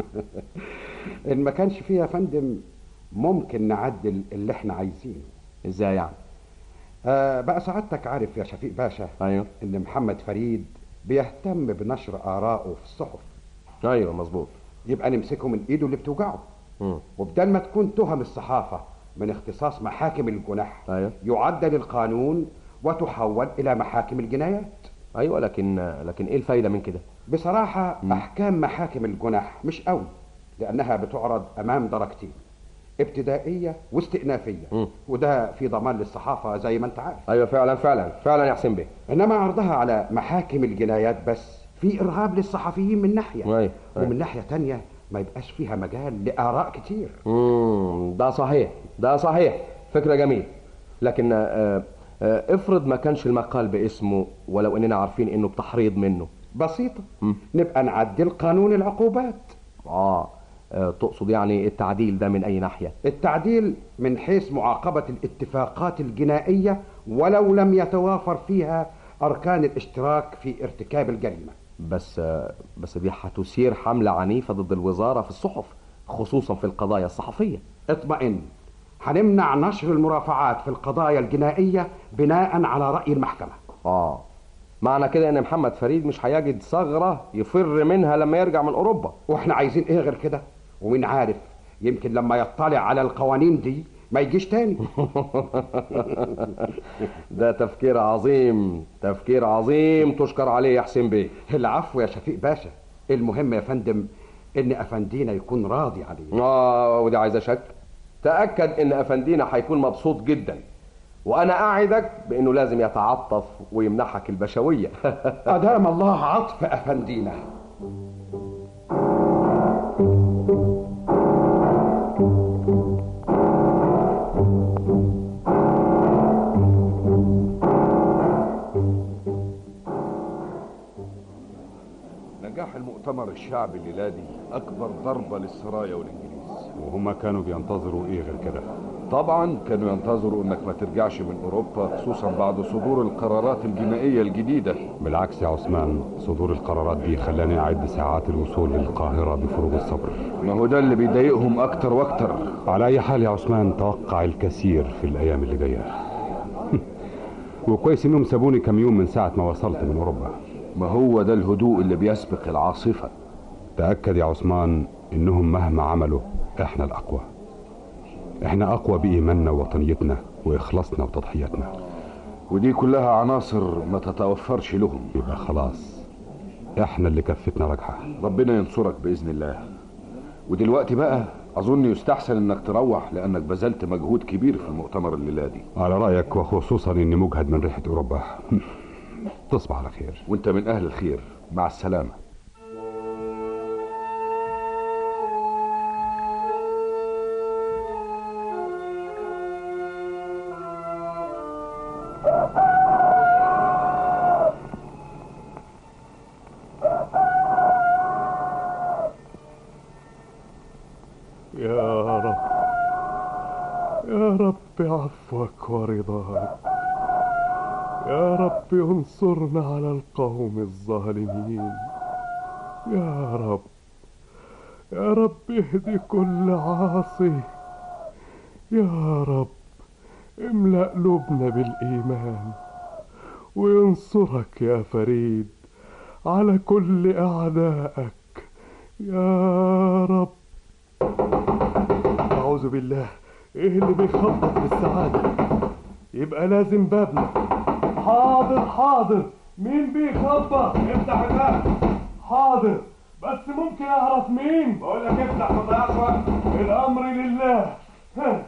ان ما كانش فيها يا فندم ممكن نعدل اللي احنا عايزينه ازاي يعني آه بقى سعادتك عارف يا شفيق باشا ايوه ان محمد فريد بيهتم بنشر آرائه في الصحف ايوه مظبوط يبقى نمسكه من ايده اللي بتوجعه مم. وبدل ما تكون تهم الصحافة من اختصاص محاكم الجنح ايوه يعدل القانون وتحول إلى محاكم الجنايات ايوه لكن لكن ايه الفايدة من كده بصراحة أحكام محاكم الجنح مش قوي لأنها بتعرض أمام درجتين ابتدائية واستئنافية مم. وده في ضمان للصحافة زي ما أنت عارف ايوه فعلا فعلا فعلا يا حسين بيه إنما عرضها على محاكم الجنايات بس في إرهاب للصحفيين من ناحية أيوة، أيوة. ومن ناحية تانية ما يبقاش فيها مجال لآراء كتير امم ده صحيح ده صحيح فكرة جميل لكن آه، آه، افرض ما كانش المقال باسمه ولو اننا عارفين انه بتحريض منه بسيطة مم. نبقى نعدل قانون العقوبات اه آه، تقصد يعني التعديل ده من اي ناحية التعديل من حيث معاقبة الاتفاقات الجنائية ولو لم يتوافر فيها أركان الاشتراك في ارتكاب الجريمة بس آه، بس دي هتثير حملة عنيفة ضد الوزارة في الصحف خصوصا في القضايا الصحفية اطمئن هنمنع نشر المرافعات في القضايا الجنائية بناء على رأي المحكمة اه معنى كده ان محمد فريد مش هيجد ثغرة يفر منها لما يرجع من اوروبا واحنا عايزين ايه غير كده ومين عارف يمكن لما يطلع على القوانين دي ما يجيش تاني ده تفكير عظيم تفكير عظيم تشكر عليه يا حسين بيه العفو يا شفيق باشا المهم يا فندم ان افندينا يكون راضي عليه اه ودي عايزه شك تاكد ان افندينا هيكون مبسوط جدا وانا اعدك بانه لازم يتعطف ويمنحك البشويه ادام الله عطف افندينا نجاح المؤتمر الشعبي الليلة دي أكبر ضربة للسرايا والإنجليز وهما كانوا بينتظروا ايه غير كده طبعا كانوا ينتظروا انك ما ترجعش من اوروبا خصوصا بعد صدور القرارات الجنائية الجديدة بالعكس يا عثمان صدور القرارات دي خلاني اعد ساعات الوصول للقاهرة بفروغ الصبر ما هو ده اللي بيضايقهم اكتر واكتر على اي حال يا عثمان توقع الكثير في الايام اللي جايه وكويس انهم سابوني كم يوم من ساعه ما وصلت من اوروبا ما هو ده الهدوء اللي بيسبق العاصفة تاكد يا عثمان انهم مهما عملوا احنا الاقوى احنا اقوى بايماننا ووطنيتنا واخلاصنا وتضحياتنا ودي كلها عناصر ما تتوفرش لهم يبقى خلاص احنا اللي كفتنا راجحه ربنا ينصرك باذن الله ودلوقتي بقى اظن يستحسن انك تروح لانك بذلت مجهود كبير في المؤتمر الليله دي على رايك وخصوصا اني مجهد من ريحه اوروبا تصبح على خير وانت من اهل الخير مع السلامه يا رب يا رب عفوك ورضاك يا رب انصرنا على القوم الظالمين يا رب يا رب اهدي كل عاصي يا رب املأ قلوبنا بالإيمان وينصرك يا فريد على كل أعدائك يا رب أعوذ بالله إيه اللي بيخبط بالسعادة يبقى لازم بابنا حاضر حاضر مين بيخبط افتح الباب حاضر بس ممكن اعرف مين بقول لك افتح ما تضيعش وقت الامر لله ها.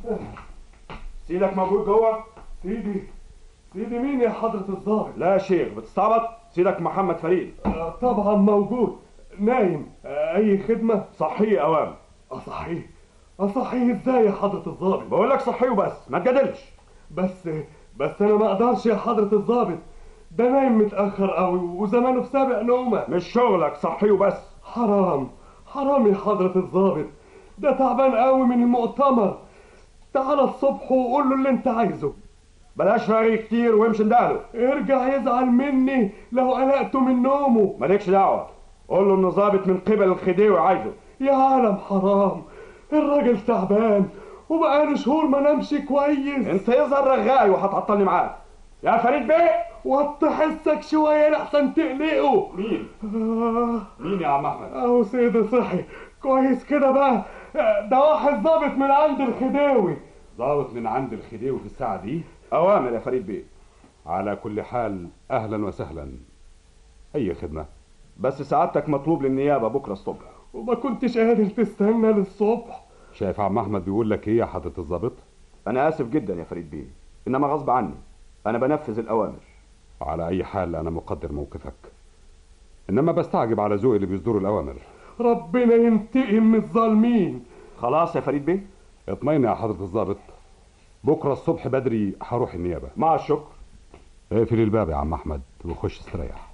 سيدك موجود جوه سيدي سيدي مين يا حضرة الظابط لا يا شيخ بتستعبط سيدك محمد فريد آه، طبعا موجود نايم آه، اي خدمة صحيه اوام اصحيه اصحيه ازاي يا حضرة الظابط بقول لك صحيه وبس ما تجادلش بس بس انا ما اقدرش يا حضرة الظابط ده نايم متأخر قوي وزمانه في سابق نومه مش شغلك صحيه وبس حرام حرام يا حضرة الظابط ده تعبان قوي من المؤتمر تعال الصبح وقول له اللي انت عايزه بلاش رغي كتير وامشي ندهله ارجع يزعل مني لو قلقته من نومه مالكش دعوه قول له انه ظابط من قبل الخديوي عايزه يا عالم حرام الراجل تعبان وبقاله شهور ما نامش كويس انت يظهر رغاي وهتعطلني معاك يا فريد بيه وطي حسك شوية لحسن تقلقه مين؟ آه مين يا عم احمد؟ اهو سيدي صحي كويس كده بقى ده واحد ظابط من عند الخداوي ضابط من عند الخديوي في الساعة دي اوامر يا فريد بيه على كل حال أهلا وسهلا أي خدمة بس سعادتك مطلوب للنيابه بكره الصبح وما كنتش قادر تستنى للصبح شايف عم أحمد بيقول لك إيه يا حضرة الضابط انا اسف جدا يا فريد بيه انما غصب عني انا بنفذ الاوامر على أي حال أنا مقدر موقفك إنما بستعجب على ذوق اللي بيصدروا الأوامر ربنا ينتقم من الظالمين خلاص يا فريد بيه اطمئن يا حضرة الضابط بكرة الصبح بدري هروح النيابة مع الشكر اقفل الباب يا عم أحمد وخش استريح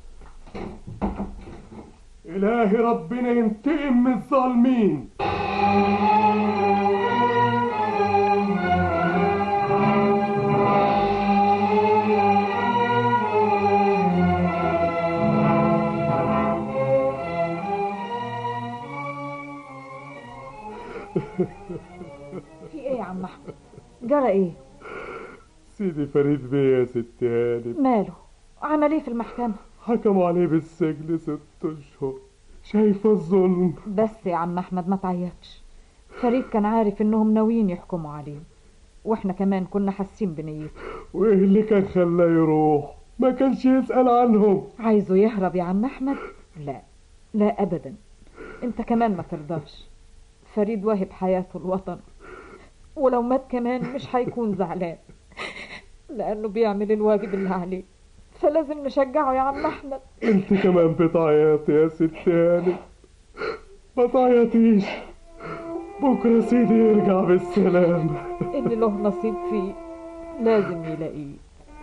إلهي ربنا ينتقم من الظالمين في ايه يا عم احمد جرى ايه سيدي فريد بيه يا ست هانم ماله عمل ايه في المحكمة حكموا عليه بالسجن ست اشهر شايفه الظلم بس يا عم احمد ما تعيطش فريد كان عارف انهم ناويين يحكموا عليه واحنا كمان كنا حاسين بنيته وايه اللي كان خلاه يروح ما كانش يسأل عنهم عايزه يهرب يا عم احمد لا لا ابدا انت كمان ما ترضاش فريد واهب حياته الوطن ولو مات كمان مش هيكون زعلان لانه بيعمل الواجب اللي عليه فلازم نشجعه يا عم احمد انت كمان بتعيطي يا ست هاني ما تعيطيش بكره سيدي يرجع بالسلامه اللي له نصيب فيه لازم يلاقيه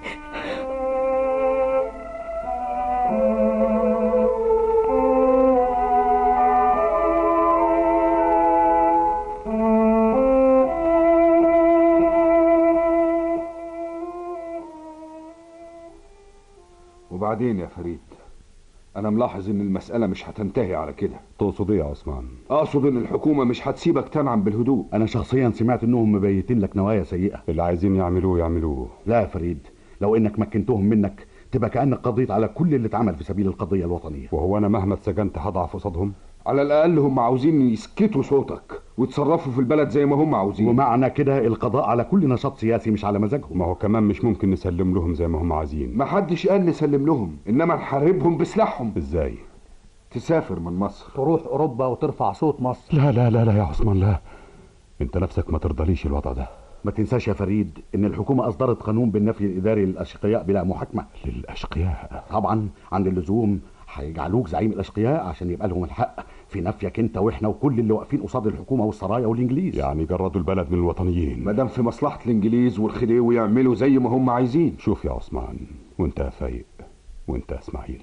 وبعدين يا فريد انا ملاحظ ان المسألة مش هتنتهي على كده تقصد ايه يا عثمان اقصد ان الحكومة مش هتسيبك تنعم بالهدوء انا شخصيا سمعت انهم مبيتين لك نوايا سيئة اللي عايزين يعملوه يعملوه لا يا فريد لو انك مكنتهم منك تبقى كأنك قضيت على كل اللي اتعمل في سبيل القضية الوطنية وهو انا مهما اتسجنت هضعف قصادهم على الاقل هم عاوزين يسكتوا صوتك ويتصرفوا في البلد زي ما هم عاوزين ومعنى كده القضاء على كل نشاط سياسي مش على مزاجهم ما هو كمان مش ممكن نسلم لهم زي ما هم عايزين ما حدش قال نسلم لهم انما نحاربهم بسلاحهم ازاي تسافر من مصر تروح اوروبا وترفع صوت مصر لا لا لا لا يا عثمان لا انت نفسك ما ترضليش الوضع ده ما تنساش يا فريد ان الحكومة اصدرت قانون بالنفي الاداري للاشقياء بلا محاكمة للاشقياء طبعا عند اللزوم هيجعلوك زعيم الاشقياء عشان يبقى لهم الحق في نفيك انت واحنا وكل اللي واقفين قصاد الحكومه والسرايا والانجليز يعني جردوا البلد من الوطنيين ما دام في مصلحه الانجليز والخديوي يعملوا زي ما هم عايزين شوف يا عثمان وانت يا فايق وانت يا اسماعيل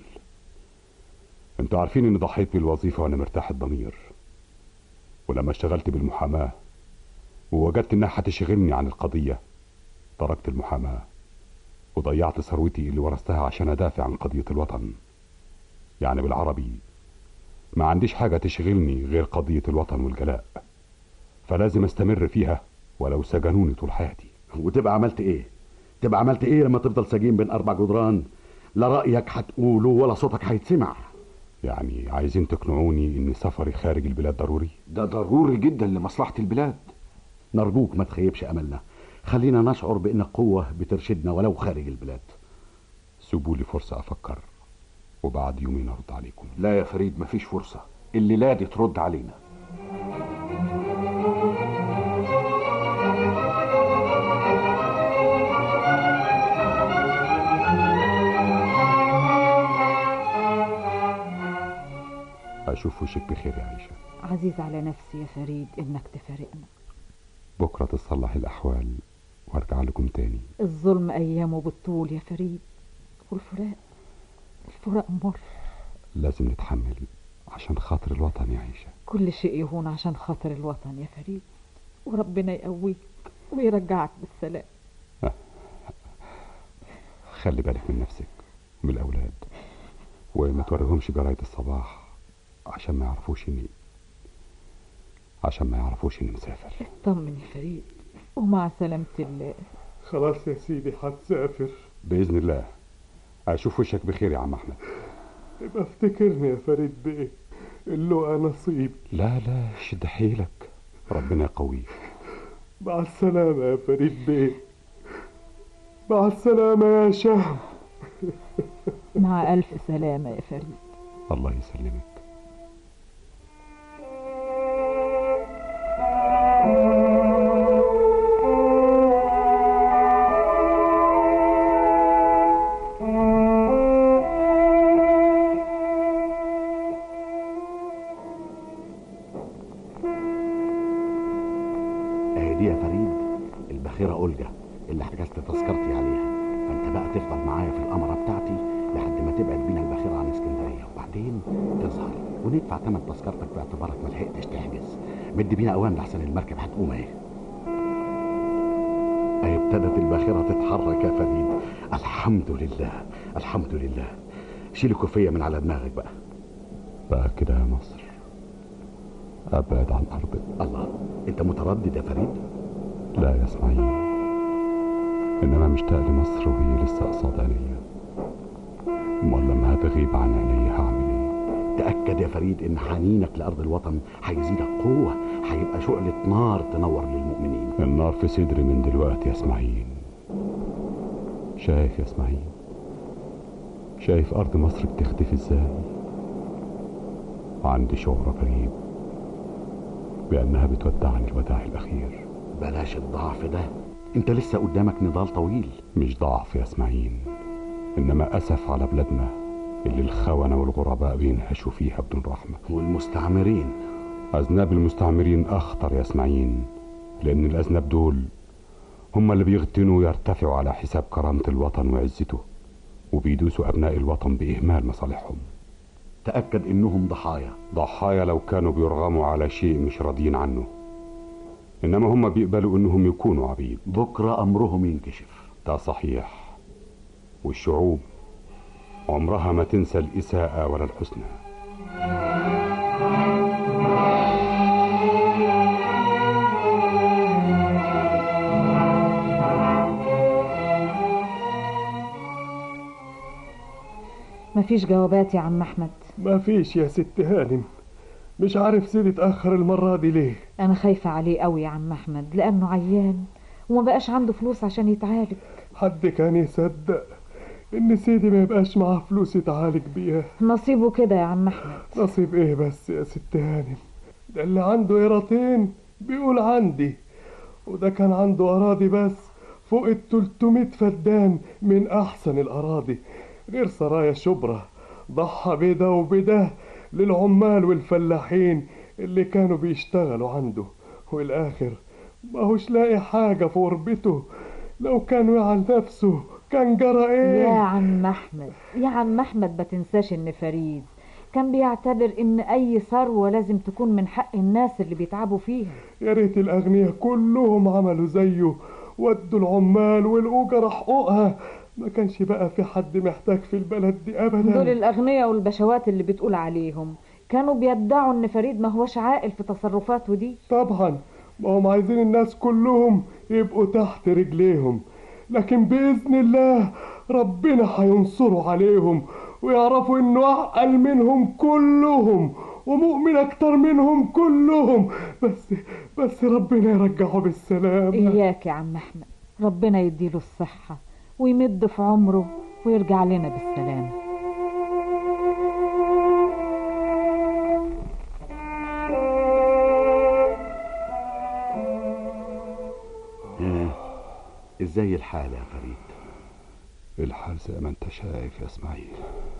انتوا عارفين اني ضحيت بالوظيفه وانا مرتاح الضمير ولما اشتغلت بالمحاماه ووجدت انها هتشغلني عن القضيه تركت المحاماه وضيعت ثروتي اللي ورثتها عشان ادافع عن قضيه الوطن يعني بالعربي ما عنديش حاجة تشغلني غير قضية الوطن والجلاء فلازم استمر فيها ولو سجنوني طول حياتي وتبقى عملت ايه تبقى عملت ايه لما تفضل سجين بين اربع جدران لا رأيك هتقوله ولا صوتك هيتسمع يعني عايزين تقنعوني ان سفري خارج البلاد ضروري ده ضروري جدا لمصلحة البلاد نرجوك ما تخيبش املنا خلينا نشعر بان قوة بترشدنا ولو خارج البلاد سيبوا لي فرصة افكر وبعد يومين ارد عليكم لا يا فريد مفيش فرصة الليلة دي ترد علينا اشوف وشك بخير يا عيشة عزيز على نفسي يا فريد انك تفارقنا بكرة تصلح الاحوال وارجع لكم تاني الظلم ايامه بالطول يا فريد والفراق الفراق مر لازم نتحمل عشان خاطر الوطن يا عيشة كل شيء يهون عشان خاطر الوطن يا فريد وربنا يقويك ويرجعك بالسلام خلي بالك من نفسك ومن الأولاد وما توريهمش جرايد الصباح عشان ما يعرفوش اني عشان ما يعرفوش اني مسافر اطمن يا فريد ومع سلامة الله خلاص يا سيدي هتسافر بإذن الله أشوف وشك بخير يا عم أحمد يبقى افتكرني يا فريد بيه اللقى نصيب لا لا شد حيلك ربنا يقويك مع السلامة يا فريد بيه مع السلامة يا شهم مع ألف سلامة يا فريد الله يسلمك اهي دي يا فريد البخيرة أولجا اللي حجزت تذكرتي عليها فانت بقى تفضل معايا في القمرة بتاعتي لحد ما تبعد بينا البخيرة عن اسكندرية وبعدين تظهر وندفع تمن تذكرتك باعتبارك ما لحقتش تحجز مد بينا اوام لحسن المركب هتقوم اهي اهي ابتدت الباخرة تتحرك يا فريد الحمد لله الحمد لله شيل الكوفية من على دماغك بقى بقى كده يا مصر أبعد عن أرضك الله أنت متردد يا فريد؟ لا يا إسماعيل إنما مشتاق لمصر وهي لسه قصاد عينيا أمال لما هتغيب عن عينيا هعمل إيه؟ تأكد يا فريد إن حنينك لأرض الوطن هيزيدك قوة هيبقى شعلة نار تنور للمؤمنين النار في صدري من دلوقتي يا اسماعيل شايف يا اسماعيل شايف أرض مصر بتختفي ازاي عندي شعور غريب بأنها بتودعني الوداع الأخير بلاش الضعف ده انت لسه قدامك نضال طويل مش ضعف يا اسماعيل إنما أسف على بلادنا اللي الخونة والغرباء بينهشوا فيها بدون رحمة والمستعمرين أذناب المستعمرين أخطر يا اسماعيل لأن الأذناب دول هم اللي بيغتنوا ويرتفعوا على حساب كرامة الوطن وعزته وبيدوسوا أبناء الوطن بإهمال مصالحهم تأكد إنهم ضحايا ضحايا لو كانوا بيرغموا على شيء مش راضيين عنه إنما هم بيقبلوا إنهم يكونوا عبيد بكرة أمرهم ينكشف ده صحيح والشعوب عمرها ما تنسى الإساءة ولا الحسنى مفيش جوابات يا عم احمد ما فيش يا ست هانم مش عارف سيدي اتأخر المرة دي ليه انا خايفة عليه قوي يا عم احمد لانه عيان وما بقاش عنده فلوس عشان يتعالج حد كان يصدق ان سيدي ما يبقاش معاه فلوس يتعالج بيها نصيبه كده يا عم احمد نصيب ايه بس يا ست هانم ده اللي عنده قيراطين بيقول عندي وده كان عنده اراضي بس فوق ال 300 فدان من احسن الاراضي غير سرايا شبرا ضحى بده وبده للعمال والفلاحين اللي كانوا بيشتغلوا عنده والاخر ما هوش لاقي حاجة في غربته لو كان وعى نفسه كان جرى ايه يا عم احمد يا عم احمد ما تنساش ان فريد كان بيعتبر ان اي ثروة لازم تكون من حق الناس اللي بيتعبوا فيها يا ريت الاغنياء كلهم عملوا زيه ودوا العمال والاجر حقوقها ما كانش بقى في حد محتاج في البلد دي ابدا دول الاغنياء والبشوات اللي بتقول عليهم كانوا بيدعوا ان فريد ما هوش عاقل في تصرفاته دي طبعا ما هم عايزين الناس كلهم يبقوا تحت رجليهم لكن بإذن الله ربنا هينصره عليهم ويعرفوا انه اعقل منهم كلهم ومؤمن اكتر منهم كلهم بس بس ربنا يرجعه بالسلامة اياك يا عم احمد ربنا يديله الصحة ويمد في عمره ويرجع لنا بالسلامة آه. ازاي الحال يا فريد الحال زي ما انت شايف يا اسماعيل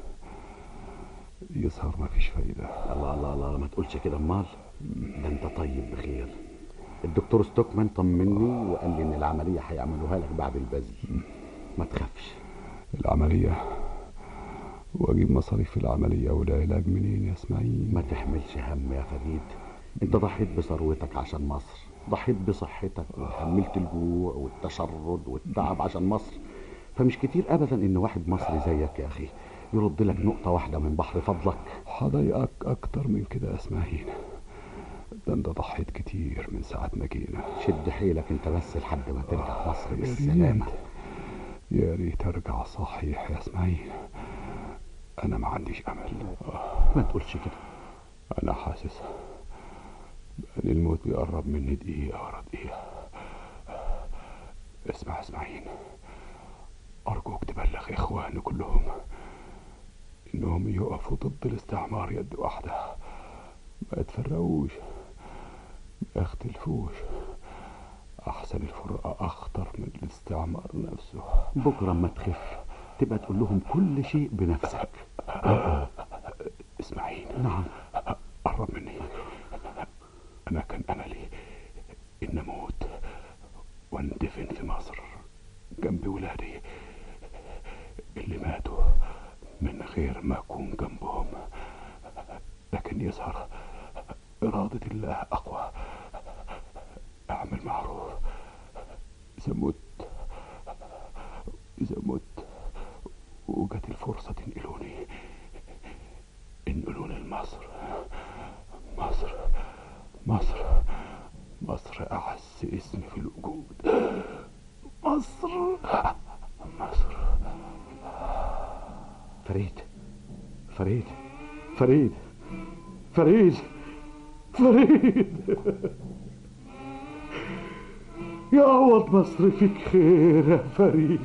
يظهر ما فيش فايدة الله الله الله ما تقولش كده امال ده انت طيب بخير الدكتور ستوكمان طمني وقال لي ان العمليه هيعملوها لك بعد البذل ما تخافش العملية واجيب مصاريف العملية والعلاج منين يا اسماعيل ما تحملش هم يا فريد انت ضحيت بثروتك عشان مصر ضحيت بصحتك وتحملت الجوع والتشرد والتعب عشان مصر فمش كتير ابدا ان واحد مصري زيك يا اخي يرد لك نقطة واحدة من بحر فضلك هضايقك اكتر من كده يا اسماعيل ده انت ضحيت كتير من ساعة ما جينا شد حيلك انت بس لحد ما ترجع مصر يا بالسلامة ريت يا ريت ارجع صحيح يا اسماعيل انا ما عنديش امل ما تقولش كده انا حاسس ان الموت بيقرب مني دقيقة ورا دقيقة اسمع اسماعيل ارجوك تبلغ اخواني كلهم انهم يقفوا ضد الاستعمار يد واحدة ما يتفرقوش ما يختلفوش احسن الفرقة اخطر من الاستعمار نفسه بكرة اما تخف تبقى تقول لهم كل شيء بنفسك اسماعيل نعم قرب مني انا كان املي ان اموت واندفن في مصر جنب ولادي اللي ماتوا من غير ما اكون جنبهم لكن يظهر إرادة الله أقوى أعمل معروف إذا مت إذا مت وجت الفرصة تنقلوني انقلوني لمصر مصر مصر مصر أعز اسم في الوجود مصر مصر فريد فريد فريد فريد فريد يعوض مصر فيك خير يا فريد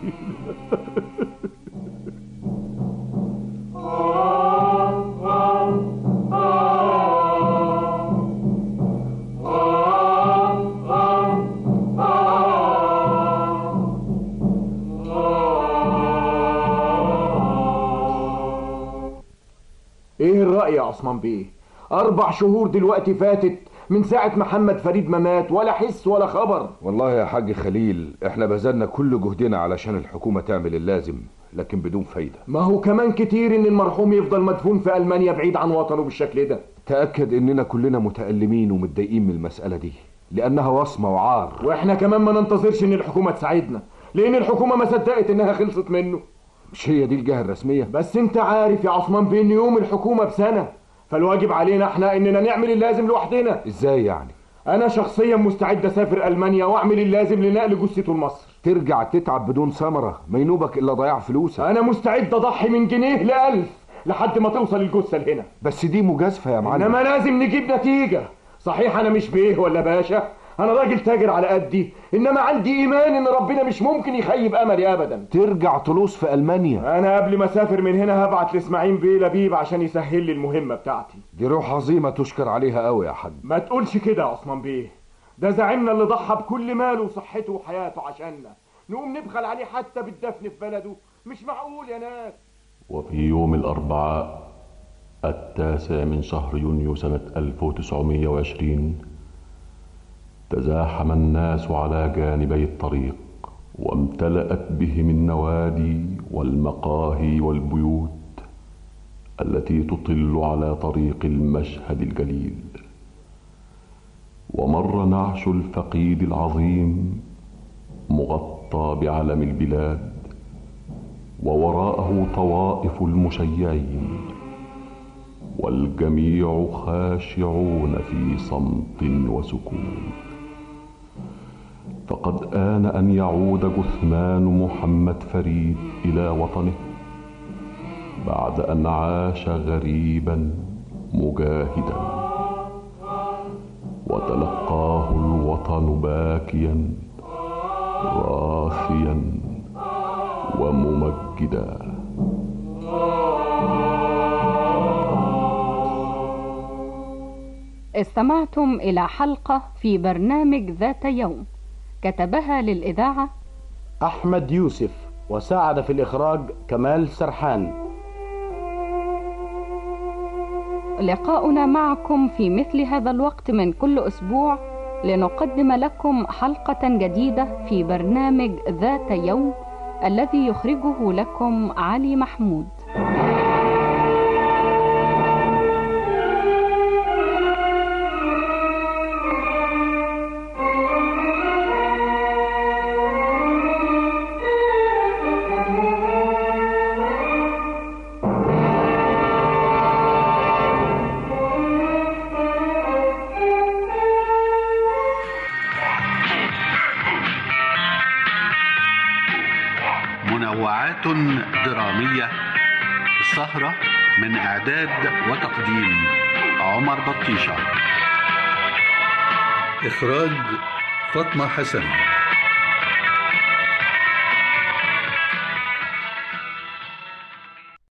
ايه الرأي يا عثمان بيه اربع شهور دلوقتي فاتت من ساعة محمد فريد ما مات ولا حس ولا خبر والله يا حاج خليل احنا بذلنا كل جهدنا علشان الحكومة تعمل اللازم لكن بدون فايدة ما هو كمان كتير ان المرحوم يفضل مدفون في المانيا بعيد عن وطنه بالشكل ده تأكد اننا كلنا متألمين ومتضايقين من المسألة دي لانها وصمة وعار واحنا كمان ما ننتظرش ان الحكومة تساعدنا لان الحكومة ما صدقت انها خلصت منه مش هي دي الجهة الرسمية بس انت عارف يا عثمان بيه ان يوم الحكومة بسنة فالواجب علينا احنا اننا نعمل اللازم لوحدنا ازاي يعني انا شخصيا مستعد اسافر المانيا واعمل اللازم لنقل جثته لمصر ترجع تتعب بدون ثمرة ما ينوبك الا ضياع فلوسك انا مستعد اضحي من جنيه لألف لحد ما توصل الجثة لهنا بس دي مجازفة يا معلم انما لازم نجيب نتيجة صحيح انا مش بيه ولا باشا انا راجل تاجر على قدي انما عندي ايمان ان ربنا مش ممكن يخيب املي ابدا ترجع طلوس في المانيا انا قبل ما اسافر من هنا هبعت لاسماعيل بيه لبيب عشان يسهل لي المهمة بتاعتي دي روح عظيمة تشكر عليها قوي يا حاج ما تقولش كده يا عثمان بيه ده زعيمنا اللي ضحى بكل ماله وصحته وحياته عشاننا نقوم نبخل عليه حتى بالدفن في بلده مش معقول يا ناس وفي يوم الأربعاء التاسع من شهر يونيو سنة 1920 تزاحم الناس على جانبي الطريق وامتلأت بهم النوادي والمقاهي والبيوت التي تطل على طريق المشهد الجليل ومر نعش الفقيد العظيم مغطى بعلم البلاد ووراءه طوائف المشيعين والجميع خاشعون في صمت وسكون فقد آن أن يعود جثمان محمد فريد إلى وطنه بعد أن عاش غريبا مجاهدا وتلقاه الوطن باكيا راثيا وممجدا استمعتم إلى حلقة في برنامج ذات يوم كتبها للإذاعة أحمد يوسف وساعد في الإخراج كمال سرحان لقاؤنا معكم في مثل هذا الوقت من كل أسبوع لنقدم لكم حلقة جديدة في برنامج ذات يوم الذي يخرجه لكم علي محمود منوعات درامية السهرة من إعداد وتقديم عمر بطيشة إخراج فاطمة حسن